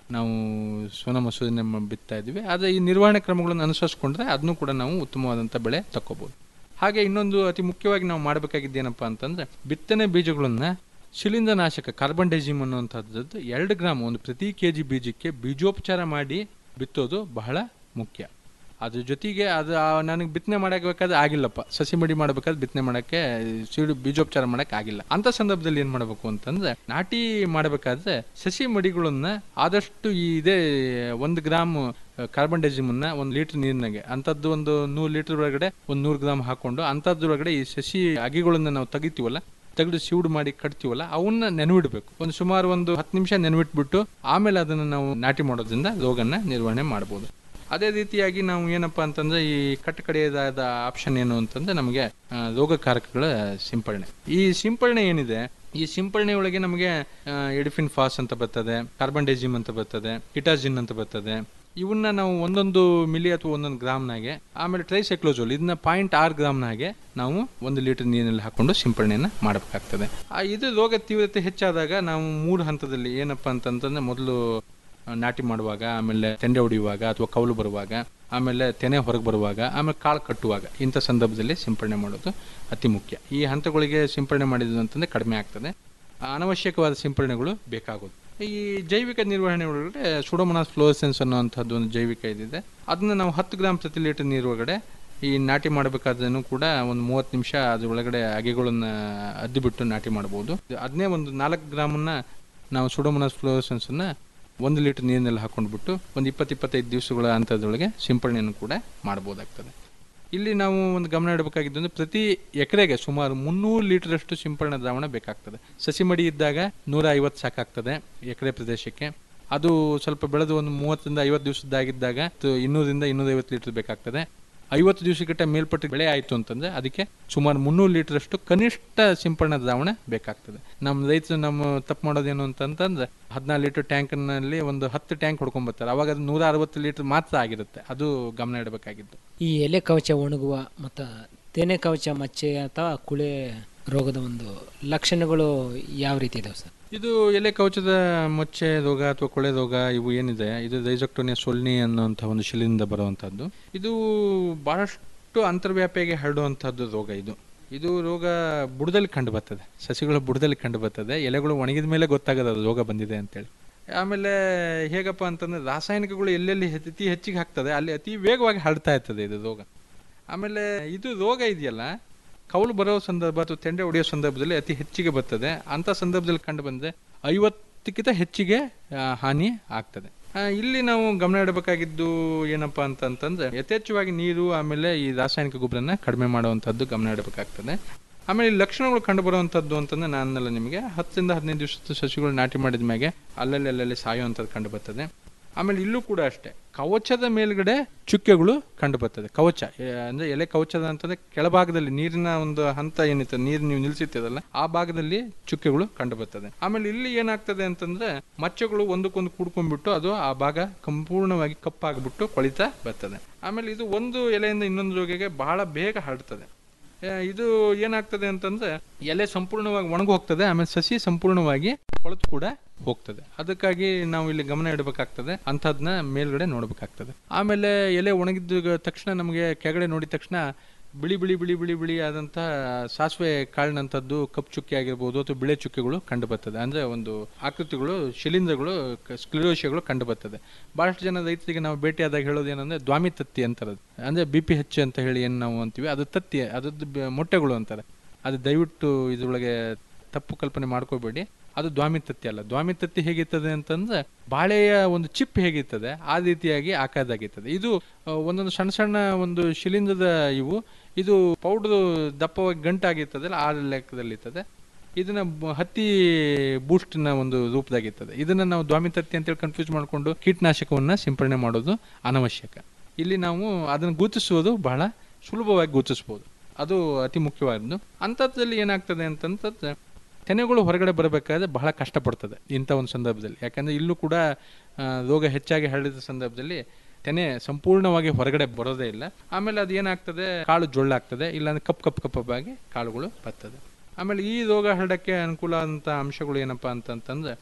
ನಾವು ಸೋನಾ ಮಸೂದಿನ ಮ- ಬಿತ್ತಾ ಇದ್ವಿ ಆದರೆ ಈ ನಿರ್ವಹಣೆ ಕ್ರಮಗಳನ್ನು ಅನುಸರಿಸ್ಕೊಂಡ್ರೆ ಅದನ್ನು ಕೂಡ ನಾವು ಉತ್ತಮವಾದಂಥ ಬೆಳೆ ತಕ್ಕೋಬೋದು ಹಾಗೆ ಇನ್ನೊಂದು ಅತಿ ಮುಖ್ಯವಾಗಿ ನಾವು ಮಾಡಬೇಕಾಗಿದ್ದು ಏನಪ್ಪ ಅಂತಂದ್ರೆ ಬಿತ್ತನೆ ಬೀಜಗಳನ್ನ ಶಿಲೀಂಧ್ರನಾಶಕ ಕಾರ್ಬನ್ ಡೈಜಿಮ್ ಅನ್ನುವಂಥದ್ದು ಎರಡು ಗ್ರಾಮ್ ಒಂದು ಪ್ರತಿ ಕೆ ಜಿ ಬೀಜಕ್ಕೆ ಬೀಜೋಪಚಾರ ಮಾಡಿ ಬಿತ್ತೋದು ಬಹಳ ಮುಖ್ಯ ಅದ್ರ ಜೊತೆಗೆ ಅದು ಆ- ನನಗೆ ಬಿತ್ತನೆ ಮಾಡಬೇಕಾದ್ರೆ ಆಗಿಲ್ಲಪ್ಪ ಸಸಿ ಮಡಿ ಮಾಡಬೇಕಾದ್ರೆ ಬಿತ್ತನೆ ಮಾಡೋಕ್ಕೆ ಸೀಡು ಬೀಜೋಪಚಾರ ಮಾಡಕ್ಕೆ ಆಗಿಲ್ಲ ಅಂತ ಸಂದರ್ಭದಲ್ಲಿ ಏನು ಮಾಡಬೇಕು ಅಂತಂದ್ರೆ ನಾಟಿ ಮಾಡಬೇಕಾದ್ರೆ ಸಸಿ ಮಡಿಗಳನ್ನ ಆದಷ್ಟು ಈ ಇದೇ ಒಂದು ಗ್ರಾಮ್ ಕಾರ್ಬನ್ ಡೈಜಿಮನ್ನ ಒಂದು ಲೀಟರ್ ನೀರಿನಾಗೆ ಅಂಥದ್ದು ಒಂದು ನೂರು ಲೀಟರ್ ಒಳಗಡೆ ಒಂದು ನೂರು ಗ್ರಾಮ್ ಹಾಕೊಂಡು ಅಂಥದ್ರೊಳಗಡೆ ಈ ಸಸಿ ಅಗಿಗಳನ್ನ ನಾವು ತೆಗಿತೀವಲ್ಲ ತೆಗೆದು ಸಿವುಡು ಮಾಡಿ ಕಟ್ತೀವಲ್ಲ ಅವನ್ನ ನೆನವಿಡ್ಬೇಕು ಒಂದು ಸುಮಾರು ಒಂದು ಹತ್ತು ನಿಮಿಷ ನೆನವಿಟ್ಬಿಟ್ಟು ಆಮೇಲೆ ಅದನ್ನು ನಾವು ನಾಟಿ ಮಾಡೋದ್ರಿಂದ ರೋಗನ ನಿರ್ವಹಣೆ ಮಾಡ್ಬೋದು ಅದೇ ರೀತಿಯಾಗಿ ನಾವು ಏನಪ್ಪಾ ಅಂತಂದ್ರೆ ಈ ಕಟ್ಟ ಕಡೆಯದಾದ ಆಪ್ಷನ್ ಏನು ಅಂತಂದ್ರೆ ನಮಗೆ ಆ, ರೋಗಕಾರಕಗಳ ಸಿಂಪರಣೆ ಈ ಸಿಂಪರಣೆ ಏನಿದೆ ಈ ಸಿಂಪರಣೆ ಒಳಗೆ ನಮಗೆ ಎಡಿಫಿನ್ ಫಾಸ್ ಅಂತ ಬರ್ತದೆ ಕಾರ್ಬನ್ ಡೈಜಿಮ್ ಅಂತ ಬರ್ತದೆ ಇಟಾಜಿನ್ ಅಂತ ಬರ್ತದೆ ಇವನ್ನ ನಾವು ಒಂದೊಂದು ಮಿಲಿ ಅಥವಾ ಒಂದೊಂದು ಗ್ರಾಮ್ನಾಗೆ ಆಮೇಲೆ ಟ್ರೈಸೈಕ್ಲೋಜೋಲ್ ಇದನ್ನ ಪಾಯಿಂಟ್ ಆರು ಗ್ರಾಮ್ನಾಗೆ ನಾವು ಒಂದು ಲೀಟರ್ ನೀರಿನಲ್ಲಿ ಹಾಕೊಂಡು ಸಿಂಪರಣೆಯನ್ನ ಮಾಡಬೇಕಾಗ್ತದೆ ಆ ಇದು ರೋಗ ತೀವ್ರತೆ ಹೆಚ್ಚಾದಾಗ ನಾವು ಮೂರು ಹಂತದಲ್ಲಿ ಏನಪ್ಪಾ ಅಂತಂತಂದ್ರೆ ಮೊದಲು ಆ, ನಾಟಿ ಮಾಡುವಾಗ ಆಮೇಲೆ ತೆಂಡೆ ಹೊಡೆಯುವಾಗ ಅಥವಾ ಕೌಲು ಬರುವಾಗ ಆಮೇಲೆ ತೆನೆ ಹೊರಗೆ ಬರುವಾಗ ಆಮೇಲೆ ಕಾಳು ಕಟ್ಟುವಾಗ ಇಂಥ ಸಂದರ್ಭದಲ್ಲಿ ಸಿಂಪರಣೆ ಮಾಡೋದು ಅತಿ ಮುಖ್ಯ ಈ ಹಂತಗಳಿಗೆ ಸಿಂಪರಣೆ ಮಾಡಿದ್ದು ಅಂತಂದ್ರೆ ಕಡಿಮೆ ಆಗ್ತದೆ ಅನವಶ್ಯಕವಾದ ಸಿಂಪರಣೆಗಳು ಬೇಕಾಗೋದು ಈ ಜೈವಿಕ ನಿರ್ವಹಣೆ ಒಳಗಡೆ ಸುಡೋಮನಾಸ್ ಫ್ಲೋಸೆನ್ಸ್ ಅನ್ನುವಂಥದ್ದು ಒಂದು ಜೈವಿಕ ಇದಿದೆ ಅದನ್ನ ನಾವು ಹತ್ತು ಗ್ರಾಮ್ ಪ್ರತಿ ಲೀಟರ್ ನೀರು ಒಳಗಡೆ ಈ ನಾಟಿ ಮಾಡಬೇಕಾದ್ರೂ ಕೂಡ ಒಂದು ಮೂವತ್ತು ನಿಮಿಷ ಅದ್ರ ಒಳಗಡೆ ಅಗೆಗಳನ್ನ ಅದ್ದಿಬಿಟ್ಟು ನಾಟಿ ಮಾಡ್ಬೋದು ಅದನ್ನೇ ಒಂದು ನಾಲ್ಕು ಗ್ರಾಮನ್ನ ನಾವು ಸುಡೋಮನಾಸ್ ಫ್ಲೋಸೆನ್ಸನ್ನ ಒಂದು ಲೀಟರ್ ನೀರಿನಲ್ಲಿ ಹಾಕೊಂಡ್ಬಿಟ್ಟು ಒಂದು ಇಪ್ಪತ್ತು ಇಪ್ಪತ್ತೈದು ದಿವಸಗಳ ಹಂತದೊಳಗೆ ಸಿಂಪರಣೆಯನ್ನು ಕೂಡ ಮಾಡ್ಬೋದಾಗ್ತದೆ ಇಲ್ಲಿ ನಾವು ಒಂದು ಗಮನ ಇಡಬೇಕಾಗಿದ್ದು ಅಂದ್ರೆ ಪ್ರತಿ ಎಕರೆಗೆ ಸುಮಾರು ಮುನ್ನೂರು ಲೀಟರಷ್ಟು ಸಿಂಪರಣಾ ದ್ರಾವಣ ಬೇಕಾಗ್ತದೆ ಸಸಿ ಮಡಿ ಇದ್ದಾಗ ನೂರ ಐವತ್ತು ಸಾಕಾಗ್ತದೆ ಎಕರೆ ಪ್ರದೇಶಕ್ಕೆ ಅದು ಸ್ವಲ್ಪ ಬೆಳೆದು ಒಂದು ಮೂವತ್ತರಿಂದ ಐವತ್ತು ದಿವಸದ್ದಾಗಿದ್ದಾಗ ತು- ಇನ್ನೂರಿಂದ ಇನ್ನೂರೈವತ್ತು ಲೀಟರ್ ಬೇಕಾಗ್ತದೆ ಐವತ್ತು ದಿವಸಕ್ಕಿಂತ ಮೇಲ್ಪಟ್ಟು ಬೆಳೆ ಆಯಿತು ಅಂತಂದ್ರೆ ಅದಕ್ಕೆ ಸುಮಾರು ಮುನ್ನೂರು ಲೀಟರಷ್ಟು ಕನಿಷ್ಠ ಸಿಂಪರಣಾ ದ್ರಾವಣ ಬೇಕಾಗ್ತದೆ ನಮ್ಮ ರೈತರು ನಮ್ಮ ತಪ್ಪು ಮಾಡೋದೇನು ಅಂತಂತಂದ್ರೆ ಹದಿನಾರು ಲೀಟರ್ ಟ್ಯಾಂಕ್ನಲ್ಲಿ ಒಂದು ಹತ್ತು ಟ್ಯಾಂಕ್ ಹೊಡ್ಕೊಂಬರ್ತಾರೆ ಅವಾಗ ಅದು ನೂರ ಅರವತ್ತು ಲೀಟರ್ ಮಾತ್ರ ಆಗಿರುತ್ತೆ ಅದು ಗಮನ ಇಡಬೇಕಾಗಿದ್ದು ಈ ಎಲೆ ಕವಚ ಒಣಗುವ ಮತ್ತು ತೆನೆ ಕವಚ ಮಚ್ಚೆ ಅಥವಾ ಕುಳೆ ರೋಗದ ಒಂದು ಲಕ್ಷಣಗಳು ಯಾವ ರೀತಿ ಇದಾವೆ ಸರ್ ಇದು ಎಲೆ ಕವಚದ ಮೊಚ್ಚೆ ರೋಗ ಅಥವಾ ಕೊಳೆ ರೋಗ ಇವು ಏನಿದೆ ಇದು ರೈಜಕ್ಟೋನಿಯಾ ಸೊಲ್ನಿ ಅನ್ನುವಂಥ ಒಂದು ಶಿಲಿಂದ ಬರುವಂಥದ್ದು ಇದು ಬಹಳಷ್ಟು ಅಂತರ್ವ್ಯಾಪಿಯಾಗಿ ಹರಡುವಂಥದ್ದು ರೋಗ ಇದು ಇದು ರೋಗ ಬುಡದಲ್ಲಿ ಕಂಡು ಬರ್ತದೆ ಸಸಿಗಳ ಬುಡದಲ್ಲಿ ಕಂಡು ಬರ್ತದೆ ಎಲೆಗಳು ಒಣಗಿದ ಮೇಲೆ ಗೊತ್ತಾಗದ ಅದು ರೋಗ ಬಂದಿದೆ ಅಂತೇಳಿ ಆಮೇಲೆ ಹೇಗಪ್ಪ ಅಂತಂದ್ರೆ ರಾಸಾಯನಿಕಗಳು ಎಲ್ಲೆಲ್ಲಿ ಹೆ- ಅತಿ ಹೆಚ್ಚಿಗೆ ಹಾಕ್ತದೆ ಅಲ್ಲಿ ಅತಿ ವೇಗವಾಗಿ ಹರಡ್ತಾ ಇರ್ತದೆ ಇದು ರೋಗ ಆಮೇಲೆ ಇದು ರೋಗ ಇದೆಯಲ್ಲ ಕೌಲು ಬರೋ ಸಂದರ್ಭ ಅಥವಾ ತೆಂಡೆ ಹೊಡೆಯೋ ಸಂದರ್ಭದಲ್ಲಿ ಅತಿ ಹೆಚ್ಚಿಗೆ ಬರ್ತದೆ ಅಂತ ಸಂದರ್ಭದಲ್ಲಿ ಕಂಡು ಬಂದ್ರೆ ಐವತ್ತಕ್ಕಿಂತ ಹೆಚ್ಚಿಗೆ ಆ, ಹಾನಿ ಆಗ್ತದೆ ಆ, ಇಲ್ಲಿ ನಾವು ಗಮನ ಇಡಬೇಕಾಗಿದ್ದು ಏನಪ್ಪಾ ಅಂತ ಅಂತಂದ್ರೆ ಯಥೇಚ್ಛವಾಗಿ ನೀರು ಆಮೇಲೆ ಈ ರಾಸಾಯನಿಕ ಗೊಬ್ಬರನ ಕಡಿಮೆ ಮಾಡುವಂಥದ್ದು ಗಮನ ಇಡಬೇಕಾಗ್ತದೆ ಆಮೇಲೆ ಈ ಲಕ್ಷಣಗಳು ಕಂಡು ಬರುವಂಥದ್ದು ಅಂತಂದ್ರೆ ನಾನಲ್ಲ ನಿಮಗೆ ಹತ್ತರಿಂದ ಹದಿನೈದು ದಿವಸದ ಸಸಿಗಳು ನಾಟಿ ಮಾಡಿದ ಮ್ಯಾಗೆ ಅಲ್ಲಲ್ಲಿ ಅಲ್ಲಲ್ಲಿ ಸಾಯುವಂಥದ್ದು ಕಂಡು ಬರ್ತದೆ ಆಮೇಲೆ ಇಲ್ಲೂ ಕೂಡ ಅಷ್ಟೇ ಕವಚದ ಮೇಲ್ಗಡೆ ಚುಕ್ಕೆಗಳು ಕಂಡು ಬರ್ತದೆ ಕವಚ ಏ, ಅಂದ್ರೆ ಎಲೆ ಕವಚದ ಅಂತಂದ್ರೆ ಕೆಳಭಾಗದಲ್ಲಿ ನೀರಿನ ಒಂದು ಹಂತ ಏನಿತ್ತು ನೀರು ನೀವು ನಿಲ್ಸಿರ್ತೀರಲ್ಲ ಆ ಭಾಗದಲ್ಲಿ ಚುಕ್ಕೆಗಳು ಕಂಡು ಬರ್ತದೆ ಆಮೇಲೆ ಇಲ್ಲಿ ಏನಾಗ್ತದೆ ಅಂತಂದ್ರೆ ಮಚ್ಚೆಗಳು ಒಂದಕ್ಕೊಂದು ಕೂಡ್ಕೊಂಡ್ಬಿಟ್ಟು ಅದು ಆ ಭಾಗ ಸಂಪೂರ್ಣವಾಗಿ ಕಪ್ಪಾಗ್ಬಿಟ್ಟು ಕೊಳಿತಾ ಬರ್ತದೆ ಆಮೇಲೆ ಇದು ಒಂದು ಎಲೆಯಿಂದ ಇನ್ನೊಂದು ರೋಗಿಗೆ ಬಹಳ ಬೇಗ ಹರಡ್ತದೆ ಆ, ಇದು ಏನಾಗ್ತದೆ ಅಂತಂದ್ರೆ ಎಲೆ ಸಂಪೂರ್ಣವಾಗಿ ಒಣಗಿ ಹೋಗ್ತದೆ ಆಮೇಲೆ ಸಸಿ ಸಂಪೂರ್ಣವಾಗಿ ಕೊಳೆತು ಕೂಡ ಹೋಗ್ತದೆ ಅದಕ್ಕಾಗಿ ನಾವು ಇಲ್ಲಿ ಗಮನ ಇಡಬೇಕಾಗ್ತದೆ ಅಂಥದ್ನ ಮೇಲ್ಗಡೆ ನೋಡ್ಬೇಕಾಗ್ತದೆ ಆಮೇಲೆ ಎಲೆ ಒಣಗಿದ ತಕ್ಷಣ ನಮಗೆ ಕೆಳಗಡೆ ನೋಡಿದ ತಕ್ಷಣ ಬಿಳಿ ಬಿಳಿ ಬಿಳಿ ಬಿಳಿ ಬಿಳಿ ಆದಂಥ ಸಾಸಿವೆ ಕಾಳಿನಂಥದ್ದು ಕಪ್ಪು ಚುಕ್ಕೆ ಆಗಿರ್ಬೋದು ಅಥವಾ ಬಿಳೆ ಚುಕ್ಕೆಗಳು ಕಂಡು ಬರ್ತದೆ ಅಂದ್ರೆ ಒಂದು ಆಕೃತಿಗಳು ಶಿಲೀಂಧ್ರಗಳು ಸ್ಕ್ಲಿರೋಶಿಯಾಗಳು ಕಂಡು ಬರ್ತದೆ ಬಹಳಷ್ಟು ಜನ ರೈತರಿಗೆ ನಾವು ಭೇಟಿಯಾದಾಗ ಹೇಳೋದು ಏನಂದ್ರೆ ದ್ವಾಮಿ ತತ್ತಿ ಅಂತಾರೆ ಅದು. ಅಂದ್ರೆ ಬಿ ಪಿ ಹೆಚ್ಚು ಅಂತ ಹೇಳಿ ಏನು ನಾವು ಅಂತೀವಿ ಅದು ತತ್ತಿ ಅದದ್ದು ಬ- ಮೊಟ್ಟೆಗಳು ಅಂತಾರೆ ಅದು ದಯವಿಟ್ಟು ಇದ್ರೊಳಗೆ ತಪ್ಪು ಕಲ್ಪನೆ ಮಾಡ್ಕೋಬೇಡಿ ಅದು ದ್ವಾಮಿ ತತ್ತಿ ಅಲ್ಲ ದ್ವಾಮಿ ತತ್ತಿ ಹೇಗಿರ್ತದೆ ಅಂತಂದ್ರೆ ಬಾಳೆಯ ಒಂದು ಚಿಪ್ ಹೇಗಿರ್ತದೆ ಆ ರೀತಿಯಾಗಿ ಆಕಾರದಾಗಿರ್ತದೆ ಇದು ಆ, ಒಂದೊಂದು ಸಣ್ಣ ಸಣ್ಣ ಒಂದು ಶಿಲೀಂಧ್ರದ ಇವು ಇದು ಪೌಡ್ರು ದಪ್ಪವಾಗಿ ಗಂಟಾಗಿರ್ತದಲ್ಲ ಆ ಲೆಕ್ಕದಲ್ಲಿರ್ತದೆ ಇದನ್ನ ಬ- ಹತ್ತಿ ಬೂಸ್ಟ್ನ ಒಂದು ರೂಪದಾಗಿರ್ತದೆ ಇದನ್ನ ನಾವು ದ್ವಾಮಿ ತತ್ತಿ ಅಂತೇಳಿ ಕನ್ಫ್ಯೂಸ್ ಮಾಡಿಕೊಂಡು ಕೀಟನಾಶಕವನ್ನ ಸಿಂಪರಣೆ ಮಾಡೋದು ಅನವಶ್ಯಕ ಇಲ್ಲಿ ನಾವು ಅದನ್ನು ಗುರುತಿಸುವುದು ಬಹಳ ಸುಲಭವಾಗಿ ಗುರುತಿಸ್ಬೋದು ಅದು ಅತಿ ಮುಖ್ಯವಾದದ್ದು ಅಂಥದ್ದಲ್ಲಿ ಏನಾಗ್ತದೆ ಅಂತಂತಂದ್ರೆ ತೆನೆಗಳು ಹೊರಗಡೆ ಬರಬೇಕಾದ್ರೆ ಬಹಳ ಕಷ್ಟಪಡ್ತದೆ ಇಂಥ ಒಂದು ಸಂದರ್ಭದಲ್ಲಿ ಯಾಕಂದ್ರೆ ಇಲ್ಲೂ ಕೂಡ ಆ, ರೋಗ ಹೆಚ್ಚಾಗಿ ಹರಡಿದ ಸಂದರ್ಭದಲ್ಲಿ ತೆನೆ ಸಂಪೂರ್ಣವಾಗಿ ಹೊರಗಡೆ ಬರೋದೇ ಇಲ್ಲ ಆಮೇಲೆ ಅದು ಏನಾಗ್ತದೆ ಕಾಳು ಜೊಳ್ಳಾಗ್ತದೆ ಇಲ್ಲಾಂದ್ರೆ ಕಪ್ ಕಪ್ ಕಪ್ಪಾಗಿ ಕಾಳುಗಳು ಬರ್ತದೆ ಆಮೇಲೆ ಈ ರೋಗ ಹರಡಕ್ಕೆ ಅನುಕೂಲ ಆದಂಥ ಅಂಶಗಳು ಏನಪ್ಪಾ ಅಂತಂತಂದ್ರೆ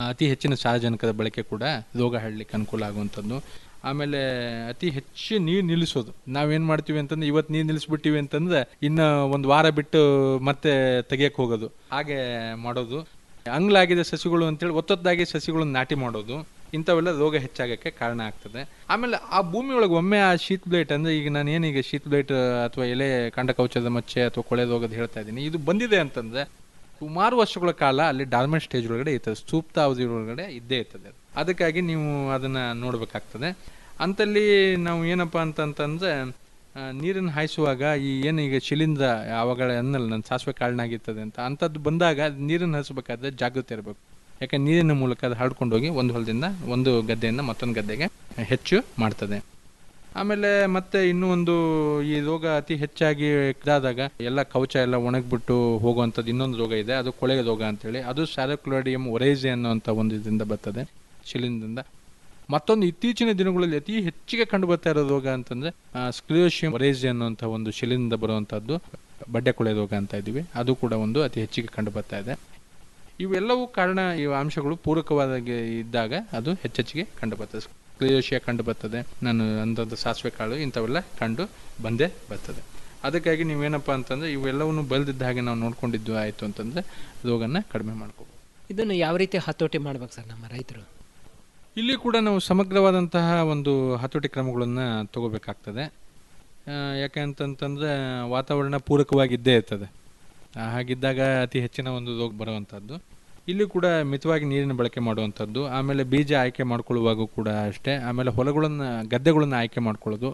ಅತಿ ಹೆಚ್ಚಿನ ಸಾರಜನಕದ ಬಳಕೆ ಕೂಡ ರೋಗ ಹರಡ್ಲಿಕ್ಕೆ ಅನುಕೂಲ ಆಗುವಂಥದ್ದು ಆಮೇಲೆ ಅತಿ ಹೆಚ್ಚು ನೀರು ನಿಲ್ಲಿಸೋದು ನಾವೇನು ಮಾಡ್ತೀವಿ ಅಂತಂದ್ರೆ ಇವತ್ತು ನೀರು ನಿಲ್ಲಿಸ್ಬಿಟ್ಟಿವಿ ಅಂತಂದ್ರೆ ಇನ್ನು ಒಂದು ವಾರ ಬಿಟ್ಟು ಮತ್ತೆ ತೆಗಿಯಕ್ಕೆ ಹೋಗೋದು ಹಾಗೆ ಮಾಡೋದು ಅಂಗ್ಲಾಗಿದೆ ಸಸಿಗಳು ಅಂತೇಳಿ ಒತ್ತೊತ್ತಾಗಿ ಸಸಿಗಳನ್ನು ನಾಟಿ ಮಾಡೋದು ಇಂಥವೆಲ್ಲ ರೋಗ ಹೆಚ್ಚಾಗಕ್ಕೆ ಕಾರಣ ಆಗ್ತದೆ ಆಮೇಲೆ ಆ ಭೂಮಿ ಒಳಗೆ ಒಮ್ಮೆ ಆ ಶೀತ್ ಬ್ಲೈಟ್ ಅಂದ್ರೆ ಈಗ ನಾನು ಏನೀಗ ಶೀತ್ ಬ್ಲೈಟ್ ಅಥವಾ ಎಲೆ ಕಾಂಡಕವಚದ ಮಚ್ಚೆ ಅಥವಾ ಕೊಳೆ ರೋಗದ ಹೇಳ್ತಾ ಇದ್ದೀನಿ ಇದು ಬಂದಿದೆ ಅಂತಂದ್ರೆ ಸುಮಾರು ವರ್ಷಗಳ ಕಾಲ ಅಲ್ಲಿ ಡಾರ್ಮೆಂಟ್ ಸ್ಟೇಜ್ ಒಳಗಡೆ ಇರ್ತದೆ ಸೂಕ್ತ ಅವಧಿ ಒಳಗಡೆ ಇದ್ದೇ ಇರ್ತದೆ ಅದಕ್ಕಾಗಿ ನೀವು ಅದನ್ನ ನೋಡ್ಬೇಕಾಗ್ತದೆ ಅಂತಲ್ಲಿ ನಾವು ಏನಪ್ಪಾ ಅಂತಂತಂದ್ರೆ ಆ, ನೀರನ್ನು ಹಾಯಿಸುವಾಗ ಈ ಏನು ಈಗ ಶಿಲಿಂದ್ರ ಆವಾಗ ಅನ್ನಲ್ಲ ನನ್ನ ಸಾಸಿವೆ ಕಾಳನಾಗಿರ್ತದೆ ಅಂತ ಅಂಥದ್ದು ಬಂದಾಗ ನೀರನ್ನು ಹರಿಸ್ಬೇಕಾದ್ರೆ ಜಾಗೃತಿ ಇರಬೇಕು ಯಾಕೆ ನೀರಿನ ಮೂಲಕ ಅದು ಹರಡ್ಕೊಂಡು ಹೋಗಿ ಒಂದು ಹೊಲದಿಂದ ಒಂದು ಗದ್ದೆಯಿಂದ ಮತ್ತೊಂದು ಗದ್ದೆಗೆ ಹೆಚ್ಚು ಮಾಡ್ತದೆ ಆಮೇಲೆ ಮತ್ತೆ ಇನ್ನೂ ಒಂದು ಈ ರೋಗ ಅತಿ ಹೆಚ್ಚಾಗಿ ಇದಾದಾಗ ಎಲ್ಲ ಕವಚ ಎಲ್ಲ ಒಣಗ್ಬಿಟ್ಟು ಹೋಗುವಂಥದ್ದು ಇನ್ನೊಂದು ರೋಗ ಇದೆ ಅದು ಕೊಳೆ ರೋಗ ಅಂತೇಳಿ ಅದು ಸ್ಯಾರೋಕ್ಲೋಡಿಯಂ ಒರೈಸೆ ಅನ್ನುವಂಥ ಒಂದು ಇದರಿಂದ ಬರ್ತದೆ ಶಿಲಿಂದಿಂದ ಮತ್ತೊಂದು ಇತ್ತೀಚಿನ ದಿನಗಳಲ್ಲಿ ಅತಿ ಹೆಚ್ಚಿಗೆ ಕಂಡು ಬರ್ತಾ ಇರೋ ರೋಗ ಅಂತಂದ್ರೆ ಸ್ಕ್ಲಿಯೋಶಿಯಂ ಒರೈಸೆ ಅನ್ನುವಂಥ ಒಂದು ಶಿಲಿಂದ ಬರುವಂಥದ್ದು ಬಡ್ಡೆ ಕೊಳೆ ರೋಗ ಅಂತ ಇದ್ದೀವಿ ಅದು ಕೂಡ ಒಂದು ಅತಿ ಹೆಚ್ಚಿಗೆ ಕಂಡು ಬರ್ತಾ ಇದೆ ಇವೆಲ್ಲವೂ ಕಾರಣ ಈ ಅಂಶಗಳು ಪೂರಕವಾದ ಇದ್ದಾಗ ಅದು ಹೆಚ್ಚೆಚ್ಚಿಗೆ ಕಂಡು ಬರ್ತದೆ ಕ್ರಿಯೋಶಿಯ ಕಂಡು ಬರ್ತದೆ ನಾನು ಅಂದಂಥ ಸಾಸಿವೆ ಕಾಳು ಇಂಥವೆಲ್ಲ ಕಂಡು ಬಂದೇ ಬರ್ತದೆ ಅದಕ್ಕಾಗಿ ನೀವೇನಪ್ಪ ಅಂತಂದ್ರೆ ಇವೆಲ್ಲವನ್ನು ಬಲ್ದಿದ್ದ ಹಾಗೆ ನಾವು ನೋಡ್ಕೊಂಡಿದ್ದು ಆಯಿತು ಅಂತಂದ್ರೆ ರೋಗನ ಕಡಿಮೆ ಮಾಡ್ಕೋಬೋದು ಇದನ್ನು ಯಾವ ರೀತಿ ಹತೋಟಿ ಮಾಡ್ಬೇಕು ಸರ್ ನಮ್ಮ ರೈತರು ಇಲ್ಲಿ ಕೂಡ ನಾವು ಸಮಗ್ರವಾದಂತಹ ಒಂದು ಹತೋಟಿ ಕ್ರಮಗಳನ್ನು ತಗೋಬೇಕಾಗ್ತದೆ ಆ, ಯಾಕೆ ಅಂತಂತಂದ್ರೆ ವಾತಾವರಣ ಪೂರಕವಾಗಿದ್ದೇ ಇರ್ತದೆ ಆ, ಹಾಗಿದ್ದಾಗ ಅತಿ ಹೆಚ್ಚಿನ ಒಂದು ರೋಗ ಬರುವಂಥದ್ದು ಇಲ್ಲಿ ಕೂಡ ಮಿತವಾಗಿ ನೀರಿನ ಬಳಕೆ ಮಾಡುವಂಥದ್ದು ಆಮೇಲೆ ಬೀಜ ಆಯ್ಕೆ ಮಾಡ್ಕೊಳ್ಳುವಾಗ ಕೂಡ ಅಷ್ಟೇ ಆಮೇಲೆ ಹೊಲಗಳನ್ನು ಗದ್ದೆಗಳನ್ನು ಆಯ್ಕೆ ಮಾಡ್ಕೊಳ್ಳೋದು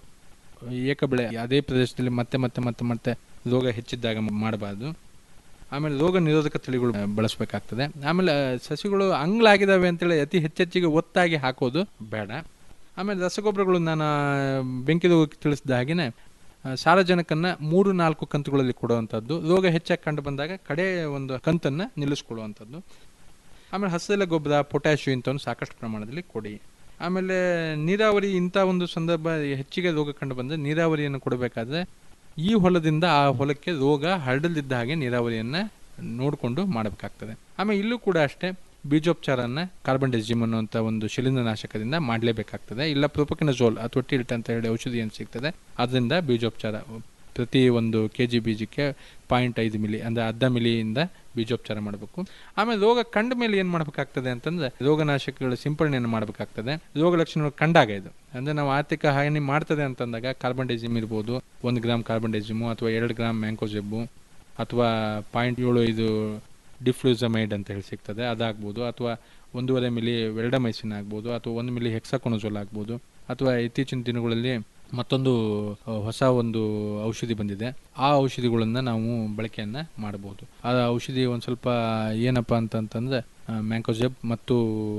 ಏಕ ಬೆಳೆ ಅದೇ ಪ್ರದೇಶದಲ್ಲಿ ಮತ್ತೆ ಮತ್ತೆ ಮತ್ತೆ ಮತ್ತೆ ರೋಗ ಹೆಚ್ಚಿದ್ದಾಗ ಮಾಡಬಾರ್ದು ಆಮೇಲೆ ರೋಗ ನಿರೋಧಕ ತಳಿಗಳು ಆ, ಬಳಸಬೇಕಾಗ್ತದೆ ಆಮೇಲೆ ಆ, ಸಸಿಗಳು ಅಂಗ್ಲಾಗಿದ್ದಾವೆ ಅಂತೇಳಿ ಅತಿ ಹೆಚ್ಚೆಚ್ಚಿಗೆ ಒತ್ತಾಗಿ ಹಾಕೋದು ಬೇಡ ಆಮೇಲೆ ರಸಗೊಬ್ಬರಗಳು ನಾನು ಆ, ಬೆಂಕಿ ರೋಗಕ್ಕೆ ತಿಳಿಸಿದ ಹಾಗೆಯೇ ಆ, ಸಾರಜನಕನ್ನ ಮೂರು ನಾಲ್ಕು ಕಂತುಗಳಲ್ಲಿ ಕೊಡುವಂಥದ್ದು ರೋಗ ಹೆಚ್ಚಾಗಿ ಕಂಡು ಬಂದಾಗ ಕಡೆ ಒಂದು ಕಂತನ್ನು ನಿಲ್ಲಿಸ್ಕೊಳ್ಳುವಂಥದ್ದು ಆಮೇಲೆ ಹಸಿರೆಲೆ ಗೊಬ್ಬರ ಪೊಟ್ಯಾಶಿಯಂ ಇಂಥವನ್ನು ಸಾಕಷ್ಟು ಪ್ರಮಾಣದಲ್ಲಿ ಕೊಡಿ ಆಮೇಲೆ ನೀರಾವರಿ ಇಂಥ ಒಂದು ಸಂದರ್ಭ ಹೆಚ್ಚಿಗೆ ರೋಗ ಕಂಡು ಬಂದರೆ ನೀರಾವರಿಯನ್ನು ಕೊಡಬೇಕಾದ್ರೆ ಈ ಹೊಲದಿಂದ ಆ ಹೊಲಕ್ಕೆ ರೋಗ ಹರಡಲಿದ್ದ ಹಾಗೆ ನೀರಾವರಿಯನ್ನು ನೋಡಿಕೊಂಡು ಮಾಡಬೇಕಾಗ್ತದೆ ಆಮೇಲೆ ಇಲ್ಲೂ ಕೂಡ ಅಷ್ಟೇ ಬೀಜೋಪಚಾರನ ಕಾರ್ಬನ್ ಡೆಸಿಮ್ ಅನ್ನುವಂಥ ಒಂದು ಶಿಲೀಂಧ್ರನಾಶಕದಿಂದ ಮಾಡಲೇಬೇಕಾಗ್ತದೆ ಇಲ್ಲ ಪ್ರೊಪಕಿನಜೋಲ್ ಅಥವಾ ಟಿಲ್ಟ್ ಅಂತ ಹೇಳಿ ಔಷಧಿ ಏನು ಸಿಗ್ತದೆ ಅದರಿಂದ ಬೀಜೋಪಚಾರ ಪ್ರತಿ ಒಂದು ಕೆ ಜಿ ಬೀಜಕ್ಕೆ ಪಾಯಿಂಟ್ ಐದು ಮಿಲಿ ಅಂದರೆ ಅರ್ಧ ಮಿಲಿಯಿಂದ ಬೀಜೋಪಚಾರ ಮಾಡಬೇಕು ಆಮೇಲೆ ರೋಗ ಕಂಡ ಮೇಲೆ ಏನು ಮಾಡಬೇಕಾಗ್ತದೆ ಅಂತಂದ್ರೆ ರೋಗನಾಶಕಗಳ ಸಿಂಪಡಣೆಯನ್ನು ಮಾಡಬೇಕಾಗ್ತದೆ ರೋಗ ಲಕ್ಷಣಗಳು ಕಂಡಾಗ ಇದು ಅಂದರೆ ನಾವು ಆರ್ಥಿಕ ಹಾನಿ ಮಾಡ್ತದೆ ಅಂತಂದಾಗ ಕಾರ್ಬನ್ ಡೈಸಿಮ್ ಇರ್ಬೋದು ಒಂದು ಗ್ರಾಮ್ ಕಾರ್ಬನ್ ಡೈಸಿಮು ಅಥವಾ ಎರಡು ಗ್ರಾಮ್ ಮ್ಯಾಂಕೋಜೆಬ್ಬು ಅಥವಾ ಪಾಯಿಂಟ್ ಏಳು ಐದು ಡಿಫ್ಲೂಸಮೈಡ್ ಅಂತ ಹೇಳಿ ಸಿಗ್ತದೆ ಅದಾಗ್ಬೋದು ಅಥವಾ ಒಂದೂವರೆ ಮಿಲಿ ವೆಲ್ಡಮೈಸಿನ್ ಆಗ್ಬೋದು ಅಥವಾ ಒಂದು ಮಿಲಿ ಹೆಕ್ಸಾಕೊನಜೋಲ್ ಆಗ್ಬೋದು ಅಥವಾ ಇತ್ತೀಚಿನ ದಿನಗಳಲ್ಲಿ ಮತ್ತೊಂದು ಆ, ಹೊಸ ಒಂದು ಔಷಧಿ ಬಂದಿದೆ ಆ ಔಷಧಿಗಳನ್ನು ನಾವು ಬಳಕೆಯನ್ನು ಮಾಡಬಹುದು ಆ ಔಷಧಿ ಒಂದು ಸ್ವಲ್ಪ ಏನಪ್ಪ ಅಂತಂತಂದ್ರೆ ಮ್ಯಾಂಕೋಜೆಬ್ ಮತ್ತು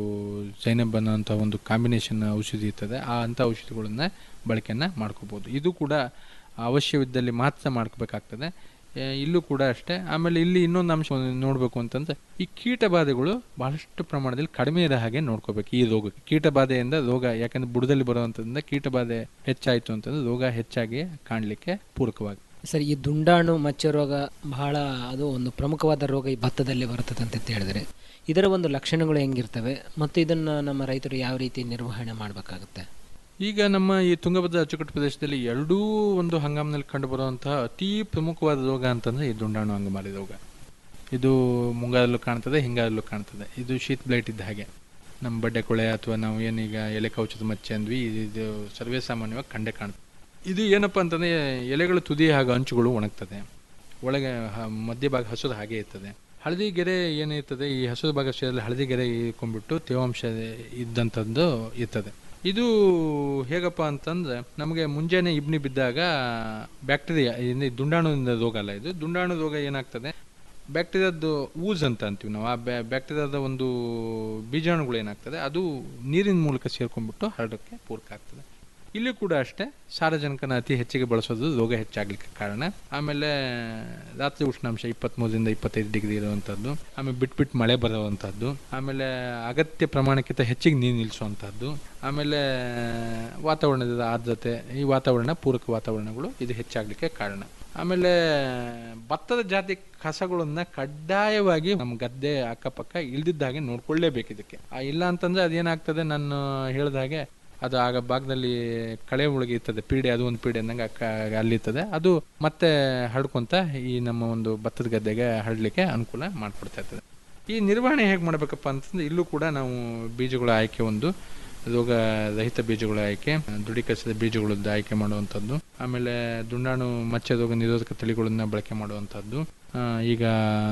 ಜೈನಬ್ ಅನ್ನೋಂಥ ಒಂದು ಕಾಂಬಿನೇಷನ್ ಔಷಧಿ ಇರ್ತದೆ ಆ ಅಂಥ ಔಷಧಿಗಳನ್ನು ಬಳಕೆಯನ್ನು ಮಾಡ್ಕೋಬೋದು ಇದು ಕೂಡ ಅವಶ್ಯವಿದ್ದಲ್ಲಿ ಮಾತ್ರ ಮಾಡ್ಕೋಬೇಕಾಗ್ತದೆ ಆ, ಇಲ್ಲೂ ಕೂಡ ಅಷ್ಟೇ ಆಮೇಲೆ ಇಲ್ಲಿ ಇನ್ನೊಂದು ಅಂಶ ನೋಡಬೇಕು ಅಂತಂದ್ರೆ ಈ ಕೀಟ ಬಾಧೆಗಳು ಬಹಳಷ್ಟು ಪ್ರಮಾಣದಲ್ಲಿ ಕಡಿಮೆ ಇರೋ ಹಾಗೆ ನೋಡ್ಕೋಬೇಕು ಈ ರೋಗಕ್ಕೆ ಕೀಟ ಬಾಧೆಯಿಂದ ರೋಗ ಯಾಕಂದ್ರೆ ಬುಡದಲ್ಲಿ ಬರುವಂಥದ್ರಿಂದ ಕೀಟ ಬಾಧೆ ಹೆಚ್ಚಾಯಿತು ಅಂತಂದ್ರೆ ರೋಗ ಹೆಚ್ಚಾಗಿ ಕಾಣಲಿಕ್ಕೆ ಪೂರಕವಾಗಿ ಸರ್ ಈ ದುಂಡಾಣು ಮಚ್ಚೆ ರೋಗ ಬಹಳ ಅದು ಒಂದು ಪ್ರಮುಖವಾದ ರೋಗ ಈ ಭತ್ತದಲ್ಲಿ ಬರುತ್ತದೆ ಅಂತ ಹೇಳಿದ್ರೆ ಇದರ ಒಂದು ಲಕ್ಷಣಗಳು ಹೆಂಗಿರ್ತವೆ ಮತ್ತು ಇದನ್ನು ನಮ್ಮ ರೈತರು ಯಾವ ರೀತಿ ನಿರ್ವಹಣೆ ಮಾಡಬೇಕಾಗುತ್ತೆ ಈಗ ನಮ್ಮ ಈ ತುಂಗಭದ್ರಾ ಅಚ್ಚುಕಟ್ಟು ಪ್ರದೇಶದಲ್ಲಿ ಎರಡೂ ಒಂದು ಹಂಗಾಮಿನಲ್ಲಿ ಕಂಡುಬರುವಂತಹ ಅತಿ ಪ್ರಮುಖವಾದ ರೋಗ ಅಂತಂದ್ರೆ ಈ ದುಂಡಾಣು ಅಂಗಮಾರಿ ರೋಗ ಇದು ಮುಂಗಾರಲ್ಲೂ ಕಾಣ್ತದೆ ಹಿಂಗಾರಲ್ಲೂ ಕಾಣ್ತದೆ ಇದು ಶೀತ್ ಬ್ಲೈಟ್ ಇದ್ದ ಹಾಗೆ ನಮ್ಮ ಬಡ್ಡೆ ಕೊಳೆ ಅಥವಾ ನಾವು ಏನೀಗ ಎಲೆ ಕೌಚದ ಮಚ್ಚೆ ಅಂದ್ವಿ ಇದು- ಇದು ಸರ್ವೇ ಸಾಮಾನ್ಯವಾಗಿ ಕಂಡೇ ಕಾಣ್ತದೆ ಇದು ಏನಪ್ಪ ಅಂತಂದ್ರೆ ಎಲೆಗಳು ತುದಿ ಹಾಗೂ ಅಂಚುಗಳು ಒಣಗ್ತದೆ ಒಳಗೆ ಹ- ಮಧ್ಯಭಾಗ ಹಸುರು ಹಾಗೆ ಇರ್ತದೆ ಹಳದಿ ಗೆರೆ ಏನಿರ್ತದೆ ಈ ಹಸಿರು ಭಾಗ ಸೇರಲು ಹಳದಿ ಗೆರೆ ಇಟ್ಕೊಂಡ್ಬಿಟ್ಟು ತೇವಾಂಶ ಇದ್ದಂಥದ್ದು ಇರ್ತದೆ ಇದು ಹೇಗಪ್ಪ ಅಂತಂದ್ರೆ ನಮಗೆ ಮುಂಜಾನೆ ಇಬ್ನಿ ಬಿದ್ದಾಗ ಬ್ಯಾಕ್ಟೀರಿಯಾ ಇದು ದುಂಡಾಣುವಿನ ರೋಗ ಅಲ್ಲ ಇದು ದುಂಡಾಣು ರೋಗ ಏನಾಗ್ತದೆ ಬ್ಯಾಕ್ಟೀರಿಯಾದ ಊಸ್ ಅಂತ ಅಂತೀವಿ ನಾವು ಆ ಬ್ಯಾಕ್ಟೀರಿಯಾದ ಒಂದು ಬೀಜಾಣುಗಳು ಏನಾಗ್ತದೆ ಅದು ನೀರಿನ ಮೂಲಕ ಸೇರ್ಕೊಂಡ್ಬಿಟ್ಟು ಹರಡೋಕ್ಕೆ ಪೂರಕ ಆಗ್ತದೆ ಇಲ್ಲಿ ಕೂಡ ಅಷ್ಟೇ ಸಾರಜನಕನ ಅತಿ ಹೆಚ್ಚಿಗೆ ಬಳಸೋದು ರೋಗ ಹೆಚ್ಚಾಗ್ಲಿಕ್ಕೆ ಕಾರಣ ಆಮೇಲೆ ರಾತ್ರಿ ಉಷ್ಣಾಂಶ ಇಪ್ಪತ್ತ್ಮೂರರಿಂದ ಇಪ್ಪತ್ತೈದು ಡಿಗ್ರಿ ಇರುವಂಥದ್ದು ಆಮೇಲೆ ಬಿಟ್ಟು ಬಿಟ್ಟು ಮಳೆ ಬರುವಂಥದ್ದು ಆಮೇಲೆ ಅಗತ್ಯ ಪ್ರಮಾಣಕ್ಕಿಂತ ಹೆಚ್ಚಿಗೆ ನೀರು ನಿಲ್ಲಿಸುವಂಥದ್ದು ಆಮೇಲೆ ವಾತಾವರಣದ ಆರ್ದ್ರತೆ ಈ ವಾತಾವರಣ ಪೂರಕ ವಾತಾವರಣಗಳು ಇದು ಹೆಚ್ಚಾಗಲಿಕ್ಕೆ ಕಾರಣ ಆಮೇಲೆ ಭತ್ತದ ಜಾತಿ ಕಸಗಳನ್ನ ಕಡ್ಡಾಯವಾಗಿ ನಮ್ಮ ಗದ್ದೆ ಅಕ್ಕಪಕ್ಕ ಇಲ್ದಿದ್ದಾಗೆ ನೋಡ್ಕೊಳ್ಳೇಬೇಕು ಇದಕ್ಕೆ ಆ ಇಲ್ಲ ಅಂತಂದ್ರೆ ಅದೇನಾಗ್ತದೆ ನಾನು ಹೇಳಿದ ಹಾಗೆ ಅದು ಆಗ ಭಾಗದಲ್ಲಿ ಕಳೆ ಒಳಗೆ ಇರ್ತದೆ ಪೀಡೆ ಅದು ಒಂದು ಪೀಡೆ ಅಂದಂಗೆ ಅಕ್ಕ- ಅಲ್ಲಿರ್ತದೆ ಅದು ಮತ್ತೆ ಹರಡ್ಕೊಂತ ಈ ನಮ್ಮ ಒಂದು ಭತ್ತದ ಗದ್ದೆಗೆ ಹರಡ್ಲಿಕ್ಕೆ ಅನುಕೂಲ ಮಾಡಿಕೊಡ್ತಾ ಇರ್ತದೆ ಈ ನಿರ್ವಹಣೆ ಹೇಗೆ ಮಾಡಬೇಕಪ್ಪ ಅಂತಂದ್ರೆ ಇಲ್ಲೂ ಕೂಡ ನಾವು ಬೀಜಗಳ ಆಯ್ಕೆ ಒಂದು ರೋಗ ರಹಿತ ಬೀಜಗಳ ಆಯ್ಕೆ ದೃಢೀಕರಿಸಿದ ಬೀಜಗಳದ್ದು ಆಯ್ಕೆ ಮಾಡುವಂಥದ್ದು ಆಮೇಲೆ ದುಂಡಾಣು ಮಚ್ಚೆ ರೋಗ ನಿರೋಧಕ ತಳಿಗಳನ್ನ ಬಳಕೆ ಮಾಡುವಂಥದ್ದು ಆ, ಈಗ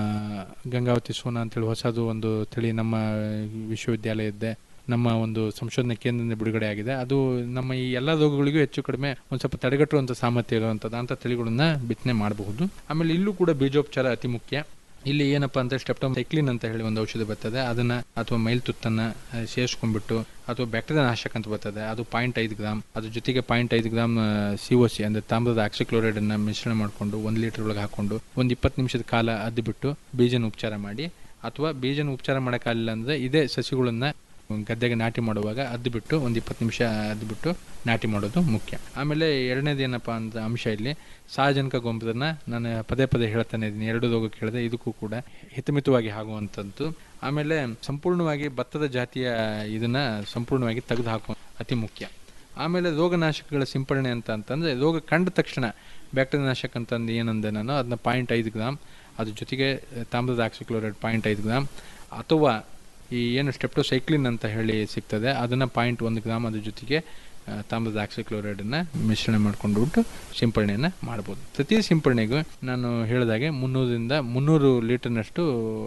ಗಂಗಾವತಿ ಸೋನಾ ಅಂತೇಳಿ ಹೊಸದು ಒಂದು ತಳಿ ನಮ್ಮ ವಿಶ್ವವಿದ್ಯಾಲಯದ್ದೇ ನಮ್ಮ ಒಂದು ಸಂಶೋಧನಾ ಕೇಂದ್ರದಿಂದ ಬಿಡುಗಡೆ ಆಗಿದೆ ಅದು ನಮ್ಮ ಈ ಎಲ್ಲ ರೋಗಗಳಿಗೂ ಹೆಚ್ಚು ಕಡಿಮೆ ಒಂದು ಸ್ವಲ್ಪ ತಡೆಗಟ್ಟುವಂಥ ಸಾಮರ್ಥ್ಯ ಇರುವಂಥದ್ದು ಅಂಥ ತಳಿಗಳನ್ನ ಬಿತ್ತನೆ ಮಾಡಬಹುದು ಆಮೇಲೆ ಇಲ್ಲೂ ಕೂಡ ಬೀಜೋಪಚಾರ ಅತಿ ಮುಖ್ಯ ಇಲ್ಲಿ ಏನಪ್ಪಾ ಅಂತ ಸ್ಟೆಪ್ಟಮ್ ಸೈಕ್ಲಿನ್ ಅಂತ ಹೇಳಿ ಒಂದು ಔಷಧಿ ಬರ್ತದೆ ಅದನ್ನ ಅಥವಾ ಮೈಲ್ ತುತ್ತನ್ನ ಆ, ಸೇರಿಸ್ಕೊಂಡ್ಬಿಟ್ಟು ಅಥವಾ ಬ್ಯಾಕ್ಟೀರಿಯಾ ನಾಶಕ ಅಂತ ಬರ್ತದೆ ಅದು ಪಾಯಿಂಟ್ ಐದು ಗ್ರಾಮ್ ಅದ್ರ ಜೊತೆಗೆ ಪಾಯಿಂಟ್ ಐದು ಗ್ರಾಮ್ ಸಿ ಒ ಸಿ ಅಂದ್ರೆ ತಾಮ್ರದ ಆಕ್ಸಿಕ್ಲೋರೈಡ್ ಅನ್ನ ಮಿಶ್ರಣ ಮಾಡಿಕೊಂಡು ಒಂದು ಲೀಟರ್ ಒಳಗೆ ಹಾಕೊಂಡು ಒಂದು ಇಪ್ಪತ್ತು ನಿಮಿಷದ ಕಾಲ ಅದ್ದು ಬಿಟ್ಟು ಬೀಜನ ಉಪಚಾರ ಮಾಡಿ ಅಥವಾ ಬೀಜನ ಉಪಚಾರ ಮಾಡೋಕ್ಕಾಗಲಿಲ್ಲ ಅಂದ್ರೆ ಇದೇ ಸಸಿಗಳನ್ನ ಗದ್ದೆಗೆ ನಾಟಿ ಮಾಡುವಾಗ ಅದ್ದು ಬಿಟ್ಟು ಒಂದು ಇಪ್ಪತ್ತು ನಿಮಿಷ ಅದ್ದು ಬಿಟ್ಟು ನಾಟಿ ಮಾಡೋದು ಮುಖ್ಯ ಆಮೇಲೆ ಎರಡನೇದು ಏನಪ್ಪಾ ಅಂತ ಅಂಶ ಇಲ್ಲಿ ಸಾರ್ವಜನಿಕ ಗೊಬ್ಬರನ ನಾನು ಪದೇ ಪದೇ ಹೇಳ್ತಾನೆ ಇದ್ದೀನಿ ಎರಡು ರೋಗಕ್ಕೆ ಹೇಳಿದೆ ಇದಕ್ಕೂ ಕೂಡ ಹಿತಮಿತವಾಗಿ ಆಗುವಂಥದ್ದು ಆಮೇಲೆ ಸಂಪೂರ್ಣವಾಗಿ ಭತ್ತದ ಜಾತಿಯ ಇದನ್ನ ಸಂಪೂರ್ಣವಾಗಿ ತೆಗೆದು ಹಾಕುವ ಅತಿ ಮುಖ್ಯ ಆಮೇಲೆ ರೋಗನಾಶಕಗಳ ಸಿಂಪಡಣೆ ಅಂತ ಅಂತಂದ್ರೆ ರೋಗ ಕಂಡ ತಕ್ಷಣ ಬ್ಯಾಕ್ಟೀರಿಯಾ ನಾಶಕ ಅಂತಂದು ಏನಂದೆ ನಾನು ಅದನ್ನ ಪಾಯಿಂಟ್ ಐದು ಗ್ರಾಮ್ ಅದ್ರ ಜೊತೆಗೆ ತಾಮ್ರದ ಆಕ್ಸಿಕ್ಲೋರೈಡ್ ಪಾಯಿಂಟ್ ಐದು ಗ್ರಾಮ್ ಅಥವಾ ಈ ಏನು ಸ್ಟೆಪ್ಟೋಸೈಕ್ಲಿನ್ ಅಂತ ಹೇಳಿ ಸಿಗ್ತದೆ ಅದನ್ನ ಪಾಯಿಂಟ್ ಒಂದು ಗ್ರಾಮ್ ಅದ್ರ ಜೊತೆಗೆ ಆ, ತಾಮ್ರದ ಆಕ್ಸಿಕ್ಲೋರೈಡನ್ನ ಮಿಶ್ರಣ ಮಾಡ್ಕೊಂಡು ಬಿಟ್ಟು ಸಿಂಪಡಣೆಯನ್ನು ಮಾಡ್ಬೋದು ಪ್ರತಿ ಸಿಂಪಡಣೆಗೂ ನಾನು ಹೇಳಿದಾಗೆ ಮುನ್ನೂರರಿಂದ ಮುನ್ನೂರು ಲೀಟರ್ನಷ್ಟು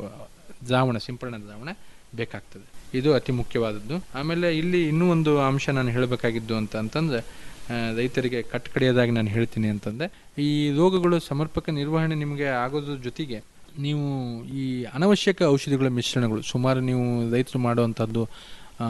ದ್ರಾವಣ ಸಿಂಪಡಣಾ ದ್ರಾವಣ ಬೇಕಾಗ್ತದೆ ಇದು ಅತಿ ಮುಖ್ಯವಾದದ್ದು ಆಮೇಲೆ ಇಲ್ಲಿ ಇನ್ನೂ ಒಂದು ಅಂಶ ನಾನು ಹೇಳಬೇಕಾಗಿದ್ದು ಅಂತ ಅಂತಂದ್ರೆ ಆ, ರೈತರಿಗೆ ಕಟ್ಟಕಡೆಯದಾಗಿ ನಾನು ಹೇಳ್ತೀನಿ ಅಂತಂದ್ರೆ ಈ ರೋಗಗಳು ಸಮರ್ಪಕ ನಿರ್ವಹಣೆ ನಿಮಗೆ ಆಗೋದ್ರ ಜೊತೆಗೆ ನೀವು ಈ ಅನವಶ್ಯಕ ಔಷಧಿಗಳ ಮಿಶ್ರಣಗಳು ಸುಮಾರು ನೀವು ರೈತರು ಮಾಡುವಂಥದ್ದು ಆ,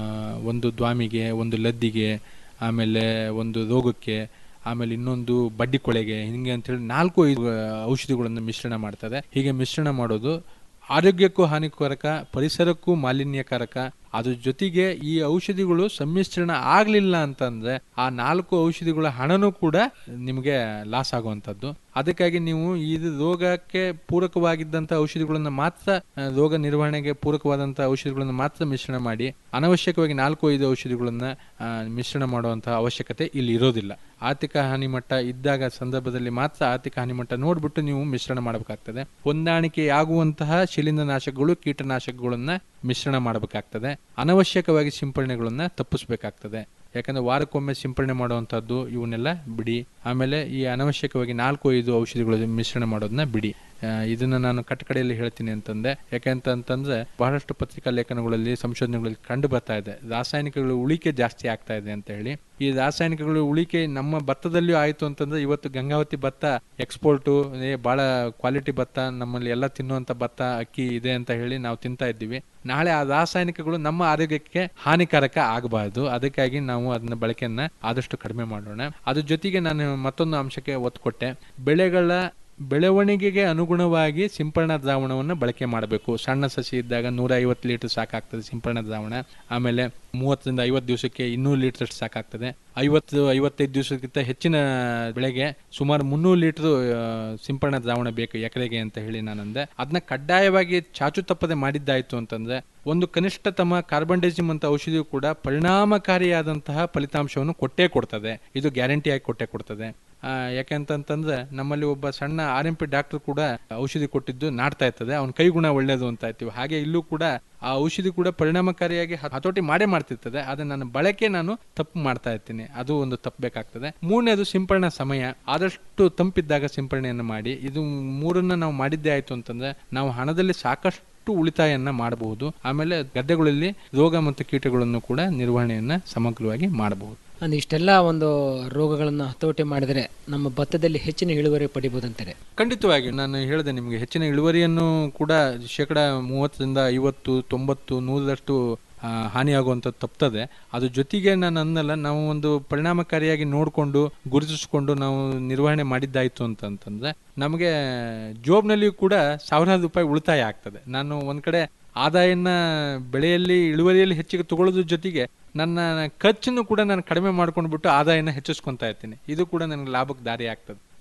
ಒಂದು ದ್ವಾಮಿಗೆ ಒಂದು ಲದ್ದಿಗೆ ಆಮೇಲೆ ಒಂದು ರೋಗಕ್ಕೆ ಆಮೇಲೆ ಇನ್ನೊಂದು ಬಡ್ಡಿ ಕೊಳೆಗೆ ಹಿಂಗೆ ಅಂತೇಳಿ ನಾಲ್ಕು ಐದು ಔಷಧಿಗಳನ್ನು ಮಿಶ್ರಣ ಮಾಡ್ತಾರೆ ಹೀಗೆ ಮಿಶ್ರಣ ಮಾಡೋದು ಆರೋಗ್ಯಕ್ಕೂ ಹಾನಿಕಾರಕ ಪರಿಸರಕ್ಕೂ ಮಾಲಿನ್ಯಕಾರಕ ಅದ್ರ ಜೊತೆಗೆ ಈ ಔಷಧಿಗಳು ಸಮ್ಮಿಶ್ರಣ ಆಗ್ಲಿಲ್ಲ ಅಂತಂದ್ರೆ ಆ ನಾಲ್ಕು ಔಷಧಿಗಳ ಹಣನೂ ಕೂಡ ನಿಮಗೆ ಲಾಸ್ ಆಗುವಂಥದ್ದು ಅದಕ್ಕಾಗಿ ನೀವು ಇದು ರೋಗಕ್ಕೆ ಪೂರಕವಾಗಿದ್ದಂಥ ಔಷಧಿಗಳನ್ನ ಮಾತ್ರ ಆ, ರೋಗ ನಿರ್ವಹಣೆಗೆ ಪೂರಕವಾದಂಥ ಔಷಧಿಗಳನ್ನ ಮಾತ್ರ ಮಿಶ್ರಣ ಮಾಡಿ ಅನವಶ್ಯಕವಾಗಿ ನಾಲ್ಕು ಐದು ಔಷಧಿಗಳನ್ನ ಆ, ಮಿಶ್ರಣ ಮಾಡುವಂತಹ ಅವಶ್ಯಕತೆ ಇಲ್ಲಿ ಇರೋದಿಲ್ಲ ಆರ್ಥಿಕ ಹಾನಿ ಮಟ್ಟ ಇದ್ದಾಗ ಸಂದರ್ಭದಲ್ಲಿ ಮಾತ್ರ ಆರ್ಥಿಕ ಹಾನಿ ಮಟ್ಟ ನೋಡ್ಬಿಟ್ಟು ನೀವು ಮಿಶ್ರಣ ಮಾಡಬೇಕಾಗ್ತದೆ ಹೊಂದಾಣಿಕೆ ಆಗುವಂತಹ ಶಿಲೀಂಧ್ರನಾಶಕಗಳು ಕೀಟನಾಶಕಗಳನ್ನ ಮಿಶ್ರಣ ಮಾಡಬೇಕಾಗ್ತದೆ ಅನವಶ್ಯಕವಾಗಿ ಸಿಂಪಡಣೆಗಳನ್ನ ತಪ್ಪಿಸ್ಬೇಕಾಗ್ತದೆ ಯಾಕಂದ್ರೆ ವಾರಕ್ಕೊಮ್ಮೆ ಸಿಂಪಡಣೆ ಮಾಡುವಂತಹದ್ದು ಇವನ್ನೆಲ್ಲ ಬಿಡಿ ಆಮೇಲೆ ಈ ಅನವಶ್ಯಕವಾಗಿ ನಾಲ್ಕು ಐದು ಔಷಧಿಗಳು ಮಿಶ್ರಣ ಮಾಡೋದನ್ನ ಬಿಡಿ ಆ, ಇದನ್ನ ನಾನು ಕಟ್ಟಕಡೆಯಲ್ಲಿ ಹೇಳ್ತೀನಿ ಅಂತಂದೆ ಯಾಕಂತ ಅಂತಂದ್ರೆ ಬಹಳಷ್ಟು ಪತ್ರಿಕಾ ಲೇಖನಗಳಲ್ಲಿ ಸಂಶೋಧನೆಗಳಲ್ಲಿ ಕಂಡು ಬರ್ತಾ ಇದೆ ರಾಸಾಯನಿಕಗಳ ಉಳಿಕೆ ಜಾಸ್ತಿ ಆಗ್ತಾ ಇದೆ ಅಂತ ಹೇಳಿ ಈ ರಾಸಾಯನಿಕಗಳ ಉಳಿಕೆ ನಮ್ಮ ಭತ್ತದಲ್ಲಿಯೂ ಆಯ್ತು ಅಂತಂದ್ರೆ ಇವತ್ತು ಗಂಗಾವತಿ ಭತ್ತ ಎಕ್ಸ್ಪೋರ್ಟು ಬಹಳ ಕ್ವಾಲಿಟಿ ಭತ್ತ ನಮ್ಮಲ್ಲಿ ಎಲ್ಲ ತಿನ್ನುವಂತ ಭತ್ತ ಅಕ್ಕಿ ಇದೆ ಅಂತ ಹೇಳಿ ನಾವು ತಿಂತಾ ಇದ್ದೀವಿ ನಾಳೆ ಆ ರಾಸಾಯನಿಕಗಳು ನಮ್ಮ ಆರೋಗ್ಯಕ್ಕೆ ಹಾನಿಕಾರಕ ಆಗಬಾರದು ಅದಕ್ಕಾಗಿ ನಾವು ಅದನ್ನ ಬಳಕೆಯನ್ನ ಆದಷ್ಟು ಕಡಿಮೆ ಮಾಡೋಣ ಅದ್ರ ಜೊತೆಗೆ ನಾನು ಮತ್ತೊಂದು ಅಂಶಕ್ಕೆ ಒತ್ತು ಕೊಟ್ಟೆ ಬೆಳೆಗಳ ಬೆಳವಣಿಗೆಗೆ ಅನುಗುಣವಾಗಿ ಸಿಂಪರಣಾ ದ್ರಾವಣವನ್ನು ಬಳಕೆ ಮಾಡಬೇಕು ಸಣ್ಣ ಸಸಿ ಇದ್ದಾಗ ನೂರ ಐವತ್ತು ಲೀಟರ್ ಸಾಕಾಗ್ತದೆ ಸಿಂಪರಣಾ ದ್ರಾವಣ ಆಮೇಲೆ ಮೂವತ್ತರಿಂದ ಐವತ್ತು ದಿವಸಕ್ಕೆ ಇನ್ನೂರು ಲೀಟರ್ ಅಷ್ಟು ಸಾಕಾಗ್ತದೆ ಐವತ್ತು ಐವತ್ತೈದು ದಿವಸಕ್ಕಿಂತ ಹೆಚ್ಚಿನ ಬೆಳೆಗೆ ಸುಮಾರು ಮುನ್ನೂರು ಲೀಟರ್ ಸಿಂಪರಣಾ ದ್ರಾವಣ ಬೇಕು ಎಕರೆಗೆ ಅಂತ ಹೇಳಿ ನಾನಂದೆ ಅದನ್ನ ಕಡ್ಡಾಯವಾಗಿ ಚಾಚು ತಪ್ಪದೆ ಮಾಡಿದ್ದಾಯ್ತು ಅಂತಂದ್ರೆ ಒಂದು ಕನಿಷ್ಠತಮ ಕಾರ್ಬನ್ಡೈಸಿಮ್ ಅಂತ ಔಷಧಿಯು ಕೂಡ ಪರಿಣಾಮಕಾರಿಯಾದಂತಹ ಫಲಿತಾಂಶವನ್ನು ಕೊಟ್ಟೇ ಕೊಡ್ತದೆ ಇದು ಗ್ಯಾರಂಟಿಯಾಗಿ ಕೊಟ್ಟೇ ಕೊಡ್ತದೆ ಆ, ಯಾಕೆಂತಂತಂದ್ರೆ ನಮ್ಮಲ್ಲಿ ಒಬ್ಬ ಸಣ್ಣ ಆರ್ ಎಂ ಪಿ ಡಾಕ್ಟರ್ ಕೂಡ ಔಷಧಿ ಕೊಟ್ಟಿದ್ದು ನಾಡ್ತಾ ಇರ್ತದೆ ಅವನ ಕೈ ಗುಣ ಒಳ್ಳೇದು ಅಂತ ಇರ್ತೀವಿ ಹಾಗೆ ಇಲ್ಲೂ ಕೂಡ ಆ ಔಷಧಿ ಕೂಡ ಪರಿಣಾಮಕಾರಿಯಾಗಿ ಹ- ಹತೋಟಿ ಮಾಡೇ ಮಾಡ್ತಿರ್ತದೆ ಆದ್ರೆ ನನ್ನ ಬಳಕೆ ನಾನು ತಪ್ಪು ಮಾಡ್ತಾ ಇರ್ತೀನಿ ಅದು ಒಂದು ತಪ್ಪಬೇಕಾಗ್ತದೆ ಮೂರನೇದು ಸಿಂಪರಣಾ ಸಮಯ ಆದಷ್ಟು ತಂಪಿದ್ದಾಗ ಸಿಂಪರಣೆಯನ್ನು ಮಾಡಿ ಇದು ಮೂರನ್ನ ನಾವು ಮಾಡಿದ್ದೇ ಆಯ್ತು ಅಂತಂದ್ರೆ ನಾವು ಹಣದಲ್ಲಿ ಸಾಕಷ್ಟು ಉಳಿತಾಯನ್ನ ಮಾಡಬಹುದು ಆಮೇಲೆ ಗದ್ದೆಗಳಲ್ಲಿ ರೋಗ ಮತ್ತು ಕೀಟಗಳನ್ನು ಕೂಡ ನಿರ್ವಹಣೆಯನ್ನ ಸಮಗ್ರವಾಗಿ ಮಾಡಬಹುದು ಅಂದ್ರೆ ಇಷ್ಟೆಲ್ಲ ಒಂದು ರೋಗಗಳನ್ನು ಹತೋಟಿ ಮಾಡಿದರೆ ನಮ್ಮ ಭತ್ತದಲ್ಲಿ ಹೆಚ್ಚಿನ ಇಳುವರಿ ಪಡಿಬೋದಂತಾರೆ ಖಂಡಿತವಾಗಿ ನಾನು ಹೇಳಿದೆ ನಿಮಗೆ ಹೆಚ್ಚಿನ ಇಳುವರಿಯನ್ನು ಕೂಡ ಶೇಕಡ ಮೂವತ್ತರಿಂದ ಐವತ್ತು ತೊಂಬತ್ತು ನೂರರಷ್ಟು ಆ, ಹಾನಿಯಾಗುವಂಥದ್ದು ತಪ್ತದೆ ಅದ್ರ ಜೊತೆಗೆ ನಾನು ಅನ್ನಲ್ಲ ನಾವು ಒಂದು ಪರಿಣಾಮಕಾರಿಯಾಗಿ ನೋಡಿಕೊಂಡು ಗುರುತಿಸಿಕೊಂಡು ನಾವು ನಿರ್ವಹಣೆ ಮಾಡಿದ್ದಾಯ್ತು ಅಂತಂತಂದ್ರೆ ನಮಗೆ ಜೋಬ್ನಲ್ಲಿಯೂ ಕೂಡ ಸಾವಿರಾರು ರೂಪಾಯಿ ಉಳಿತಾಯ ಆಗ್ತದೆ ನಾನು ಒಂದ್ ಕಡೆ ಆದಾಯನ ಬೆಳೆಯಲ್ಲಿ ಇಳುವರಿಯಲ್ಲಿ ಹೆಚ್ಚಿಗೆ ತಗೊಳ್ಳೋದ್ರ ಜೊತೆಗೆ ನನ್ನ ಖರ್ಚನ್ನು ಕೂಡ ನಾನು ಕಡಿಮೆ ಮಾಡ್ಕೊಂಡು ಬಿಟ್ಟು ಆದಾಯನ ಹೆಚ್ಚಿಸ್ಕೊಂತಾ ಇರ್ತೀನಿ ಇದು ಕೂಡ ನನಗೆ ಲಾಭಕ್ಕೆ ದಾರಿ ಆಗ್ತದೆ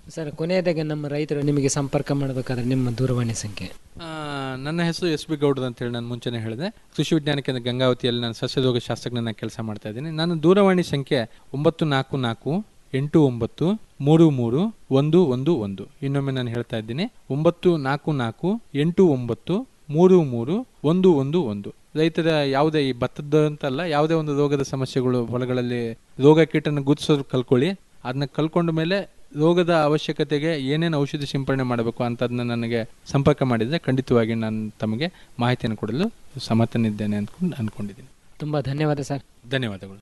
ಸರ್ ಕೊನೆಯದಾಗಿ ನಮ್ಮ ರೈತರು ನಿಮಗೆ ಸಂಪರ್ಕ ಮಾಡಬೇಕಾದ್ರೆ ನಿಮ್ಮ ದೂರವಾಣಿ ಸಂಖ್ಯೆ ಆ, ನನ್ನ ಹೆಸರು ಎಸ್ ಬಿ ಗೌಡ್ರು ಅಂತೇಳಿ ನಾನು ಮುಂಚೆನೇ ಹೇಳಿದೆ ಕೃಷಿ ವಿಜ್ಞಾನ ಕೇಂದ್ರ ಗಂಗಾವತಿಯಲ್ಲಿ ನಾನು ಸಸ್ಯರೋಗ ಶಾಸ್ತ್ರಜ್ಞನ ಕೆಲಸ ಮಾಡ್ತಾ ಇದ್ದೀನಿ ನಾನು ದೂರವಾಣಿ ಸಂಖ್ಯೆ ಒಂಬತ್ತು ನಾಲ್ಕು ನಾಲ್ಕು ಎಂಟು ಒಂಬತ್ತು ಮೂರು ಮೂರು ಒಂದು ಒಂದು ಒಂದು ಇನ್ನೊಮ್ಮೆ ನಾನು ಹೇಳ್ತಾ ಇದ್ದೀನಿ ಒಂಬತ್ತು ನಾಲ್ಕು ನಾಲ್ಕು ಎಂಟು ಒಂಬತ್ತು ಮೂರು ಮೂರು ಒಂದು ಒಂದು ಒಂದು ರೈತರ ಯಾವುದೇ ಈ ಭತ್ತದ ಅಂತಲ್ಲ ಯಾವುದೇ ಒಂದು ರೋಗದ ಸಮಸ್ಯೆಗಳು ಹೊಲಗಳಲ್ಲಿ ರೋಗ ಕೀಟನ ಗುರುತಿಸೋದು ಕಲ್ಕೊಳ್ಳಿ ಅದನ್ನ ಕಲ್ಕೊಂಡ ಮೇಲೆ ರೋಗದ ಅವಶ್ಯಕತೆಗೆ ಏನೇನು ಔಷಧಿ ಸಿಂಪಡಣೆ ಮಾಡಬೇಕು ಅಂತದನ್ನ ನನಗೆ ಸಂಪರ್ಕ ಮಾಡಿದರೆ ಖಂಡಿತವಾಗಿ ನಾನು ತಮಗೆ ಮಾಹಿತಿಯನ್ನು ಕೊಡಲು ಸಮರ್ಥನಿದ್ದೇನೆ ಅಂದ್ಕೊಂಡು ಅನ್ಕೊಂಡಿದ್ದೀನಿ ತುಂಬ ಧನ್ಯವಾದ ಸರ್ ಧನ್ಯವಾದಗಳು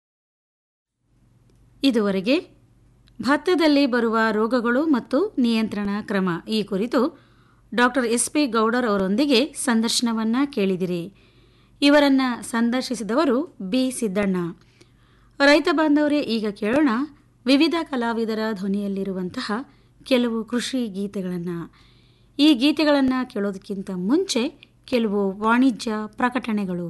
ಇದುವರೆಗೆ ಭತ್ತದಲ್ಲಿ ಬರುವ ರೋಗಗಳು ಮತ್ತು ನಿಯಂತ್ರಣ ಕ್ರಮ ಈ ಕುರಿತು ಡಾಕ್ಟರ್ ಎಸ್ ಪಿ ಗೌಡರ್ ಅವರೊಂದಿಗೆ ಸಂದರ್ಶನವನ್ನ ಕೇಳಿದಿರಿ ಇವರನ್ನ ಸಂದರ್ಶಿಸಿದವರು ಬಿ ಸಿದ್ದಣ್ಣ ರೈತ ಬಾಂಧವರೇ ಈಗ ಕೇಳೋಣ ವಿವಿಧ ಕಲಾವಿದರ ಧ್ವನಿಯಲ್ಲಿರುವಂತಹ ಕೆಲವು ಕೃಷಿ ಗೀತೆಗಳನ್ನು ಈ ಗೀತೆಗಳನ್ನು ಕೇಳೋದಕ್ಕಿಂತ ಮುಂಚೆ ಕೆಲವು ವಾಣಿಜ್ಯ ಪ್ರಕಟಣೆಗಳು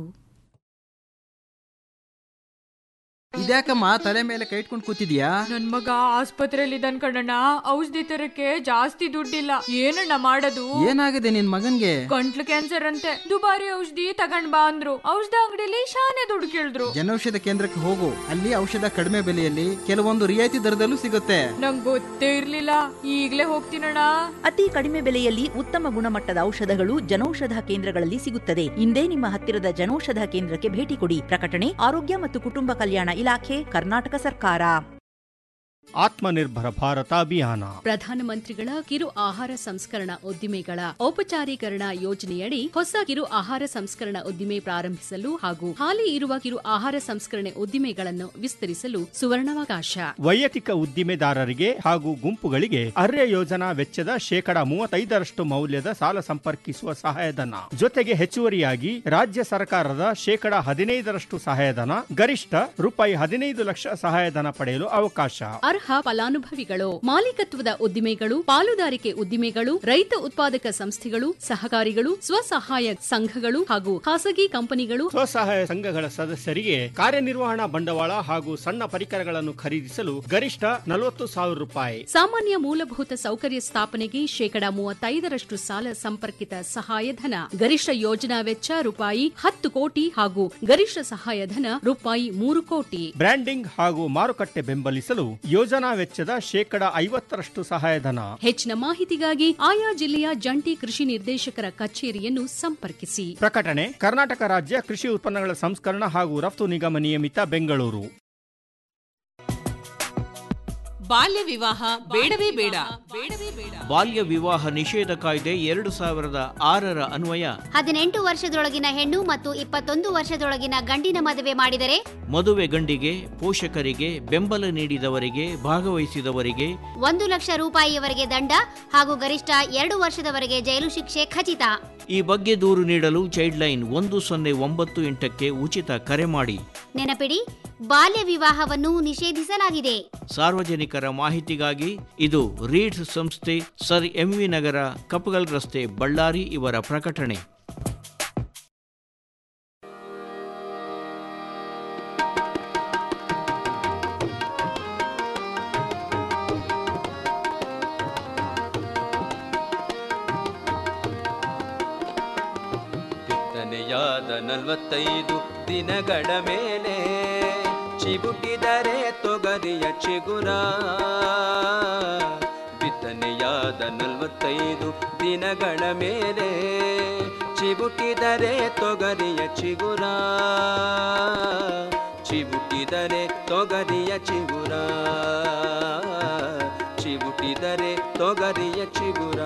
ಇದ್ಯಾಕಮ್ಮ ತಲೆ ಮೇಲೆ ಕೈ ಇಟ್ಕೊಂಡು ಕೂತಿದ್ಯಾ ನನ್ ಮಗ ಆಸ್ಪತ್ರೆಯಲ್ಲಿ ಇದ್ದಾನ್ ಕಣಣ್ಣ ಔಷಧಿ ತರಕ್ಕೆ ಜಾಸ್ತಿ ದುಡ್ಡಿಲ್ಲ ಏನಣ್ಣ ಮಾಡೋದು ಏನಾಗಿದೆ ನಿನ್ ಮಗನ್ಗೆ ಗಂಟ್ಲು ಕ್ಯಾನ್ಸರ್ ಅಂತೆ ದುಬಾರಿ ಔಷಧಿ ತಗೊಂಡ್ ಬಾ ಅಂದ್ರು ಔಷಧ ಅಂಗಡಿಲಿ ಶಾನೆ ದುಡ್ಡು ಕೇಳಿದ್ರು ಜನೌಷಧ ಕೇಂದ್ರಕ್ಕೆ ಹೋಗು ಅಲ್ಲಿ ಔಷಧ ಕಡಿಮೆ ಬೆಲೆಯಲ್ಲಿ ಕೆಲವೊಂದು ರಿಯಾಯಿತಿ ದರದಲ್ಲೂ ಸಿಗುತ್ತೆ ನಂಗ್ ಗೊತ್ತೇ ಇರ್ಲಿಲ್ಲ ಈಗ್ಲೇ ಹೋಗ್ತೀನಣ್ಣ ಅತಿ ಕಡಿಮೆ ಬೆಲೆಯಲ್ಲಿ ಉತ್ತಮ ಗುಣಮಟ್ಟದ ಔಷಧಗಳು ಜನೌಷಧ ಕೇಂದ್ರಗಳಲ್ಲಿ ಸಿಗುತ್ತದೆ ಇಂದೇ ನಿಮ್ಮ ಹತ್ತಿರದ ಜನೌಷಧ ಕೇಂದ್ರಕ್ಕೆ ಭೇಟಿ ಕೊಡಿ ಪ್ರಕಟಣೆ ಆರೋಗ್ಯ ಮತ್ತು ಕುಟುಂಬ ಕಲ್ಯಾಣ ಇಲಾಖೆ ಕರ್ನಾಟಕ ಸರ್ಕಾರ ಆತ್ಮನಿರ್ಭರ ಭಾರತ ಅಭಿಯಾನ ಪ್ರಧಾನಮಂತ್ರಿಗಳ ಕಿರು ಆಹಾರ ಸಂಸ್ಕರಣಾ ಉದ್ದಿಮೆಗಳ ಔಪಚಾರೀಕರಣ ಯೋಜನೆಯಡಿ ಹೊಸ ಕಿರು ಆಹಾರ ಸಂಸ್ಕರಣಾ ಉದ್ದಿಮೆ ಪ್ರಾರಂಭಿಸಲು ಹಾಗೂ ಹಾಲಿ ಇರುವ ಕಿರು ಆಹಾರ ಸಂಸ್ಕರಣೆ ಉದ್ದಿಮೆಗಳನ್ನು ವಿಸ್ತರಿಸಲು ಸುವರ್ಣಾವಕಾಶ ವೈಯಕ್ತಿಕ ಉದ್ದಿಮೆದಾರರಿಗೆ ಹಾಗೂ ಗುಂಪುಗಳಿಗೆ ಅರ್ಯ ಯೋಜನಾ ವೆಚ್ಚದ ಶೇಕಡ ಮೂವತ್ತೈದರಷ್ಟು ಮೌಲ್ಯದ ಸಾಲ ಸಂಪರ್ಕಿಸುವ ಸಹಾಯಧನ ಜೊತೆಗೆ ಹೆಚ್ಚುವರಿಯಾಗಿ ರಾಜ್ಯ ಸರ್ಕಾರದ ಶೇಕಡ ಹದಿನೈದರಷ್ಟು ಸಹಾಯಧನ ಗರಿಷ್ಠ ರೂಪಾಯಿ ಹದಿನೈದು ಲಕ್ಷ ಸಹಾಯಧನ ಪಡೆಯಲು ಅವಕಾಶ ಅರ್ಹ ಫಲಾನುಭವಿಗಳು ಮಾಲೀಕತ್ವದ ಉದ್ದಿಮೆಗಳು ಪಾಲುದಾರಿಕೆ ಉದ್ದಿಮೆಗಳು ರೈತ ಉತ್ಪಾದಕ ಸಂಸ್ಥೆಗಳು ಸಹಕಾರಿಗಳು ಸ್ವಸಹಾಯ ಸಂಘಗಳು ಹಾಗೂ ಖಾಸಗಿ ಕಂಪನಿಗಳು ಸ್ವಸಹಾಯ ಸಂಘಗಳ ಸದಸ್ಯರಿಗೆ ಕಾರ್ಯನಿರ್ವಹಣಾ ಬಂಡವಾಳ ಹಾಗೂ ಸಣ್ಣ ಪರಿಕರಗಳನ್ನು ಖರೀದಿಸಲು ಗರಿಷ್ಠ ನಲವತ್ತು ಸಾವಿರ ರೂಪಾಯಿ ಸಾಮಾನ್ಯ ಮೂಲಭೂತ ಸೌಕರ್ಯ ಸ್ಥಾಪನೆಗೆ ಶೇಕಡ ಮೂವತ್ತೈದರಷ್ಟು ಸಾಲ ಸಂಪರ್ಕಿತ ಸಹಾಯಧನ ಗರಿಷ್ಠ ಯೋಜನಾ ವೆಚ್ಚ ರೂಪಾಯಿ ಹತ್ತು ಕೋಟಿ ಹಾಗೂ ಗರಿಷ್ಠ ಸಹಾಯಧನ ರೂಪಾಯಿ ಮೂರು ಕೋಟಿ ಬ್ರ್ಯಾಂಡಿಂಗ್ ಹಾಗೂ ಮಾರುಕಟ್ಟೆ ಬೆಂಬಲಿಸಲು ಯೋಜನಾ ವೆಚ್ಚದ ಶೇಕಡ ಐವತ್ತರಷ್ಟು ಸಹಾಯಧನ ಹೆಚ್ಚಿನ ಮಾಹಿತಿಗಾಗಿ ಆಯಾ ಜಿಲ್ಲೆಯ ಜಂಟಿ ಕೃಷಿ ನಿರ್ದೇಶಕರ ಕಚೇರಿಯನ್ನು ಸಂಪರ್ಕಿಸಿ ಪ್ರಕಟಣೆ ಕರ್ನಾಟಕ ರಾಜ್ಯ ಕೃಷಿ ಉತ್ಪನ್ನಗಳ ಸಂಸ್ಕರಣ ಹಾಗೂ ರಫ್ತು ನಿಗಮ ನಿಯಮಿತ ಬೆಂಗಳೂರು ಬಾಲ್ಯ ವಿವಾಹ ಬೇಡವೇ ಬೇಡ ಬೇಡವೇ ಬೇಡ ಬಾಲ್ಯ ವಿವಾಹ ನಿಷೇಧ ಕಾಯ್ದೆ ಎರಡು ಸಾವಿರದ ಆರರ ಅನ್ವಯ ಹದಿನೆಂಟು ವರ್ಷದೊಳಗಿನ ಹೆಣ್ಣು ಮತ್ತು ಇಪ್ಪತ್ತೊಂದು ವರ್ಷದೊಳಗಿನ ಗಂಡಿನ ಮದುವೆ ಮಾಡಿದರೆ ಮದುವೆ ಗಂಡಿಗೆ ಪೋಷಕರಿಗೆ ಬೆಂಬಲ ನೀಡಿದವರಿಗೆ ಭಾಗವಹಿಸಿದವರಿಗೆ ಒಂದು ಲಕ್ಷ ರೂಪಾಯಿಯವರೆಗೆ ದಂಡ ಹಾಗೂ ಗರಿಷ್ಠ ಎರಡು ವರ್ಷದವರೆಗೆ ಜೈಲು ಶಿಕ್ಷೆ ಖಚಿತ ಈ ಬಗ್ಗೆ ದೂರು ನೀಡಲು ಚೈಲ್ಡ್ ಲೈನ್ ಒಂದು ಸೊನ್ನೆ ಒಂಬತ್ತು ಎಂಟಕ್ಕೆ ಉಚಿತ ಕರೆ ಮಾಡಿ ನೆನಪಿಡಿ ಬಾಲ್ಯ ವಿವಾಹವನ್ನು ನಿಷೇಧಿಸಲಾಗಿದೆ ಸಾರ್ವಜನಿಕರ ಮಾಹಿತಿಗಾಗಿ ಇದು ರೀಡ್ಸ್ ಸಂಸ್ಥೆ ಸರ್ ಎಂವಿ ನಗರ ಕಪಗಲ್ ರಸ್ತೆ ಬಳ್ಳಾರಿ ಇವರ ಪ್ರಕಟಣೆ ಬಿತ್ತನೆಯಾದ ನಲವತ್ತೈದು ದಿನಗಳ ಮೇಲೆ ಚಿಬುಟಿದರೆ ತೊಗರಿಯ ಚಿಗುರ ಬಿತ್ತನೆಯಾದ ನಲವತ್ತೈದು ದಿನಗಳ ಮೇಲೆ ಚಿಬುಟಿದರೆ ತೊಗರಿಯ ಚಿಗುರ ಚಿಬುಟಿದರೆ ತೊಗರಿಯ ಚಿಗುರ ಚಿಬುಟಿದರೆ ತೊಗರಿಯ ಚಿಗುರ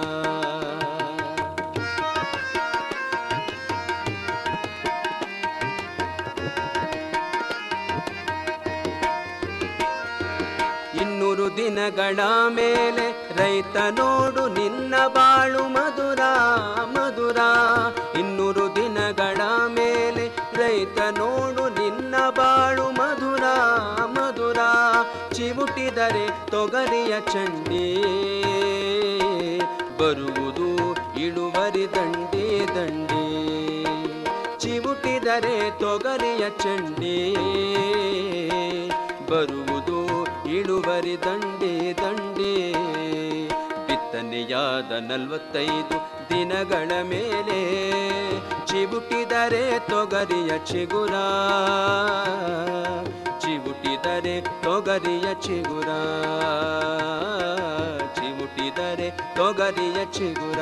ಇನ್ನೂರು ದಿನಗಳ ಮೇಲೆ ರೈತ ನೋಡು ನಿನ್ನ ಬಾಳು ಮಧುರ ಮಧುರ ಇನ್ನೂರು ದಿನಗಳ ಮೇಲೆ ರೈತ ನೋಡು ನಿನ್ನ ಬಾಳು ಮಧುರ ಮಧುರ ಚಿವುಟಿದರೆ ತೊಗರಿಯ ಚಂಡಿ ಬರುವುದು ಇಳುವರಿ ದಂಡಿ ದಂಡಿ ಚಿವುಟಿದರೆ ತೊಗರಿಯ ಚಂಡಿ ಬರುವುದು ಇಳುವರಿ ದಂಡಿ ದಂಡಿ ಬಿತ್ತನೆಯಾದ ನಲವತ್ತೈದು ದಿನಗಳ ಮೇಲೆ ಚಿಬುಟಿದರೆ ತೊಗರಿಯ ಚಿಗುರ ಚಿಬುಟಿದರೆ ತೊಗರಿಯ ಚಿಗುರ ಚಿಬುಟಿದರೆ ತೊಗರಿಯ ಚಿಗುರ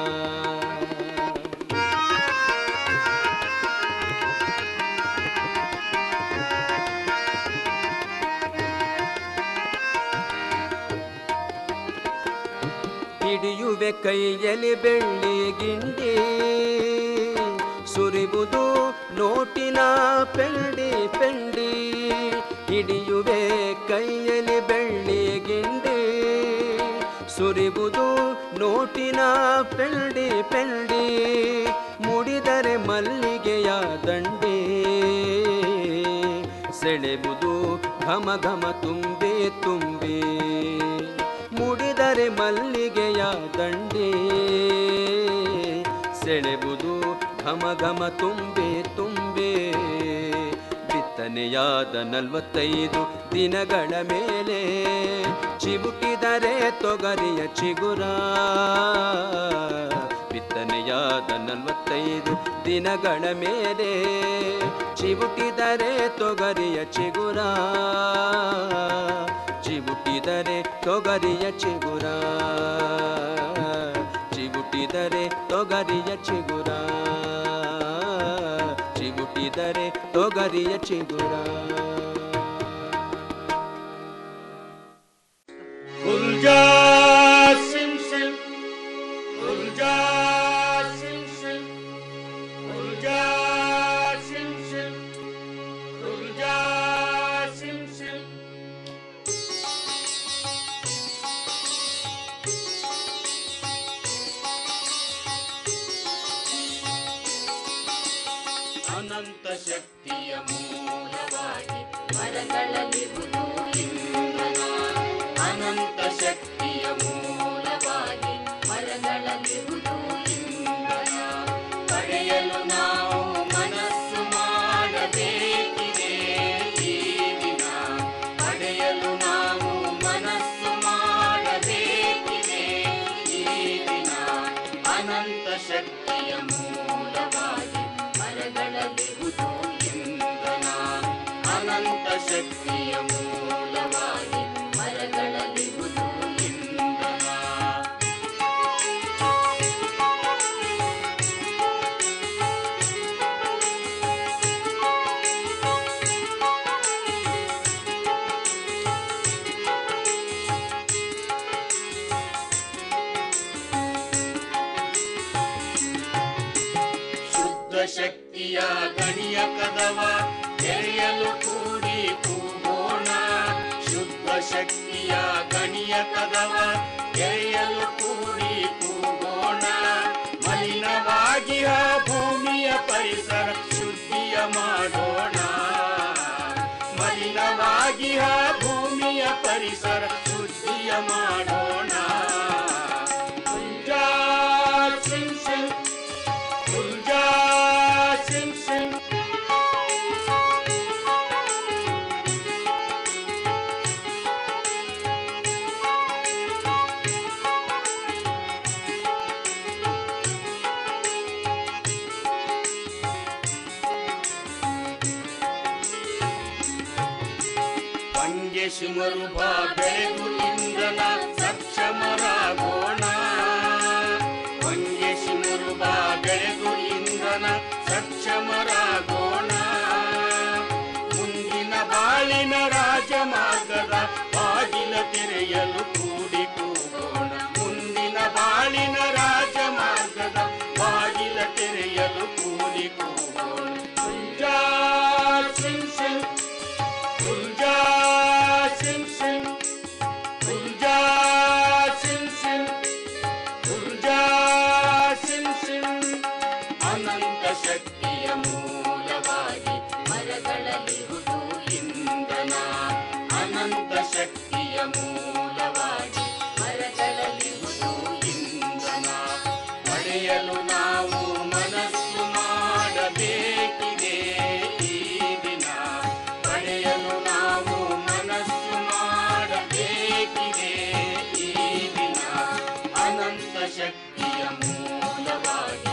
ಹಿಡಿಯುವೆ ಕೈಯಲ್ಲಿ ಬೆಳ್ಳಿ ಗಿಂಡಿ ಸುರಿಬುದು ನೋಟಿನ ಪೆಂಡಿ ಪೆಂಡಿ ಹಿಡಿಯುವೆ ಕೈಯಲ್ಲಿ ಬೆಳ್ಳಿ ಗಿಂಡಿ ಸುರಿಬುದು ನೋಟಿನ ಪೆಂಡಿ ಪೆಂಡಿ ಮುಡಿದರೆ ಮಲ್ಲಿಗೆಯ ದಂಡಿ ಸೆಳೆಬುದು ಘಮ ಘಮ ತುಂಬಿ ತುಂಬಿ ಮುಡಿದರೆ ಮಲ್ಲಿಗೆಯ ದಂಡಿ ಸೆಳೆಬುದು ಘಮ ಘಮ ತುಂಬಿ ತುಂಬಿ ಬಿತ್ತನೆಯಾದ ನಲವತ್ತೈದು ದಿನಗಳ ಮೇಲೆ ಚಿಬುಟಿದರೆ ತೊಗರಿಯ ಚಿಗುರ ಬಿತ್ತನೆಯಾದ ನಲವತ್ತೈದು ದಿನಗಳ ಮೇಲೆ ಚಿಬುಟಿದರೆ ತೊಗರಿಯ ಚಿಗುರ ಚಿಬುಟಿದರೆ ತೊಗರಿಯ ಚಿಗುರ ಚಿಬುಟಿದರೆ ತೊಗರಿಯ ಚಿಗುರ ಚಿಬುಟಿದರೆ ತೊಗರಿಯ ಚಿಗುರ Ulja sim sim, ulja sim sim, ulja sim sim, ulja sim sim. ಅನಂತ ಶಕ್ತಿಯ ಮೂಲವಾಗಿ ಮರಗಳಲ್ಲಿರುವುದು ಇಂಧನ ಅನಂತ ಶಕ್ತಿಯ ಮೂಲವಾಗಿ ಮರಗಳಲ್ಲಿರುವುದು ಇಂಧನ ಪಡೆಯಲು ನಾವು ಮನಸ್ಸು ಮಾಡಬೇಕಿದೆ ಈ ದಿನ ಪಡೆಯಲು ನಾವು ಮನಸ್ಸು ಮಾಡಬೇಕಿದೆ ಈ ದಿನ ಅನಂತ ಶಕ್ತಿಯ ಮೂಲವಾಗಿ ಮರಗಳಲ್ಲಿರುವುದು ಇಂಧನ ಅನಂತ ಶಕ್ತಿಯ ಮೂಲವಾಗಿ ಮರಗಳಲ್ಲಿರುವುದು ಇಂಧನ ಶುದ್ಧ ಶಕ್ತಿಯ ಗಣಿಯ ಕದವ ತೆರೆಯಲು ಕೂಡಿ ಕೂಗೋಣ ಶುದ್ಧ ಶಕ್ತಿಯ ಗಣಿಯ ಕದವ ತೆರೆಯಲು ಕೂಡಿ ಕೂಗೋಣ ಮಲಿನವಾಗಿಯ ಭೂಮಿಯ ಪರಿಸರ ಶುದ್ಧಿಯ ಮಾಡೋಣ ಮಲಿನವಾಗಿಯ ಭೂಮಿಯ ಪರಿಸರ ಶುದ್ಧಿಯ ಮಾಡೋಣ ಉಲ್ಜಾ ಸಿಂಗ್ ಸಿಂಗ್ ಉಲ್ಜಾ ಸಿಂಗ್ ಸಿಂಗ್ ಪಂಗೆ ಶಿಮರುಭ ಬೆಳೆದು ಇಂಧನ ಸಕ್ಷಮರಾಗೋಣ ಪಂಗೆ ಶಿಮರುಭ ಬೆಳೆದು ಇಂಧನ ಸಕ್ಷಮರಾಗೋಣ ಮುಂದಿನ ಬಾಳಿನ ರಾಜಮಾರ್ಗದ ಬಾಗಿಲ ತೆರೆಯಲು ಕೂಡಿ ಕೂಗೋಣ ಮುಂದಿನ ಬಾಳಿನ ರಾಜಮಾರ್ಗದ ಬಾಗಿಲ ತೆರೆಯಲು ಕೂಡಿ ಕೂಗೋಣ ಉಲ್ಜಾ ಸಿಂಗ್ ಸಿಂಗ್ ಉಲ್ಜಾ ಸಿಂಗ್ ಸಿಂಗ್ ಉಲ್ಜಾ ಸಿಂಗ್ ಸಿಂಗ್ ಉಲ್ಜಾ ಸಿಂಗ್ ಸಿಂಗ್ ಅನಂತ ಶಕ್ತಿಯ ಮೂಲವಾಗಿ ಮರಗಳಲ್ಲಿರುವುದು ಇಂಧನ ಅನಂತ ಶಕ್ತಿಯ ಮೂಲವಾಗಿ ಮರಗಳಲ್ಲಿರುವುದು ಇಂಧನ ಪಡೆಯಲು ನಾವು ಮನಸ್ಸು ಮಾಡಬೇಕಿದೆ ಈ ದಿನ ಪಡೆಯಲು ನಾವು ಮನಸ್ಸು ಮಾಡಬೇಕಿದೆ ಈ ದಿನ ಶಕ್ತಿಯ ಮೂಲವಾಗಿ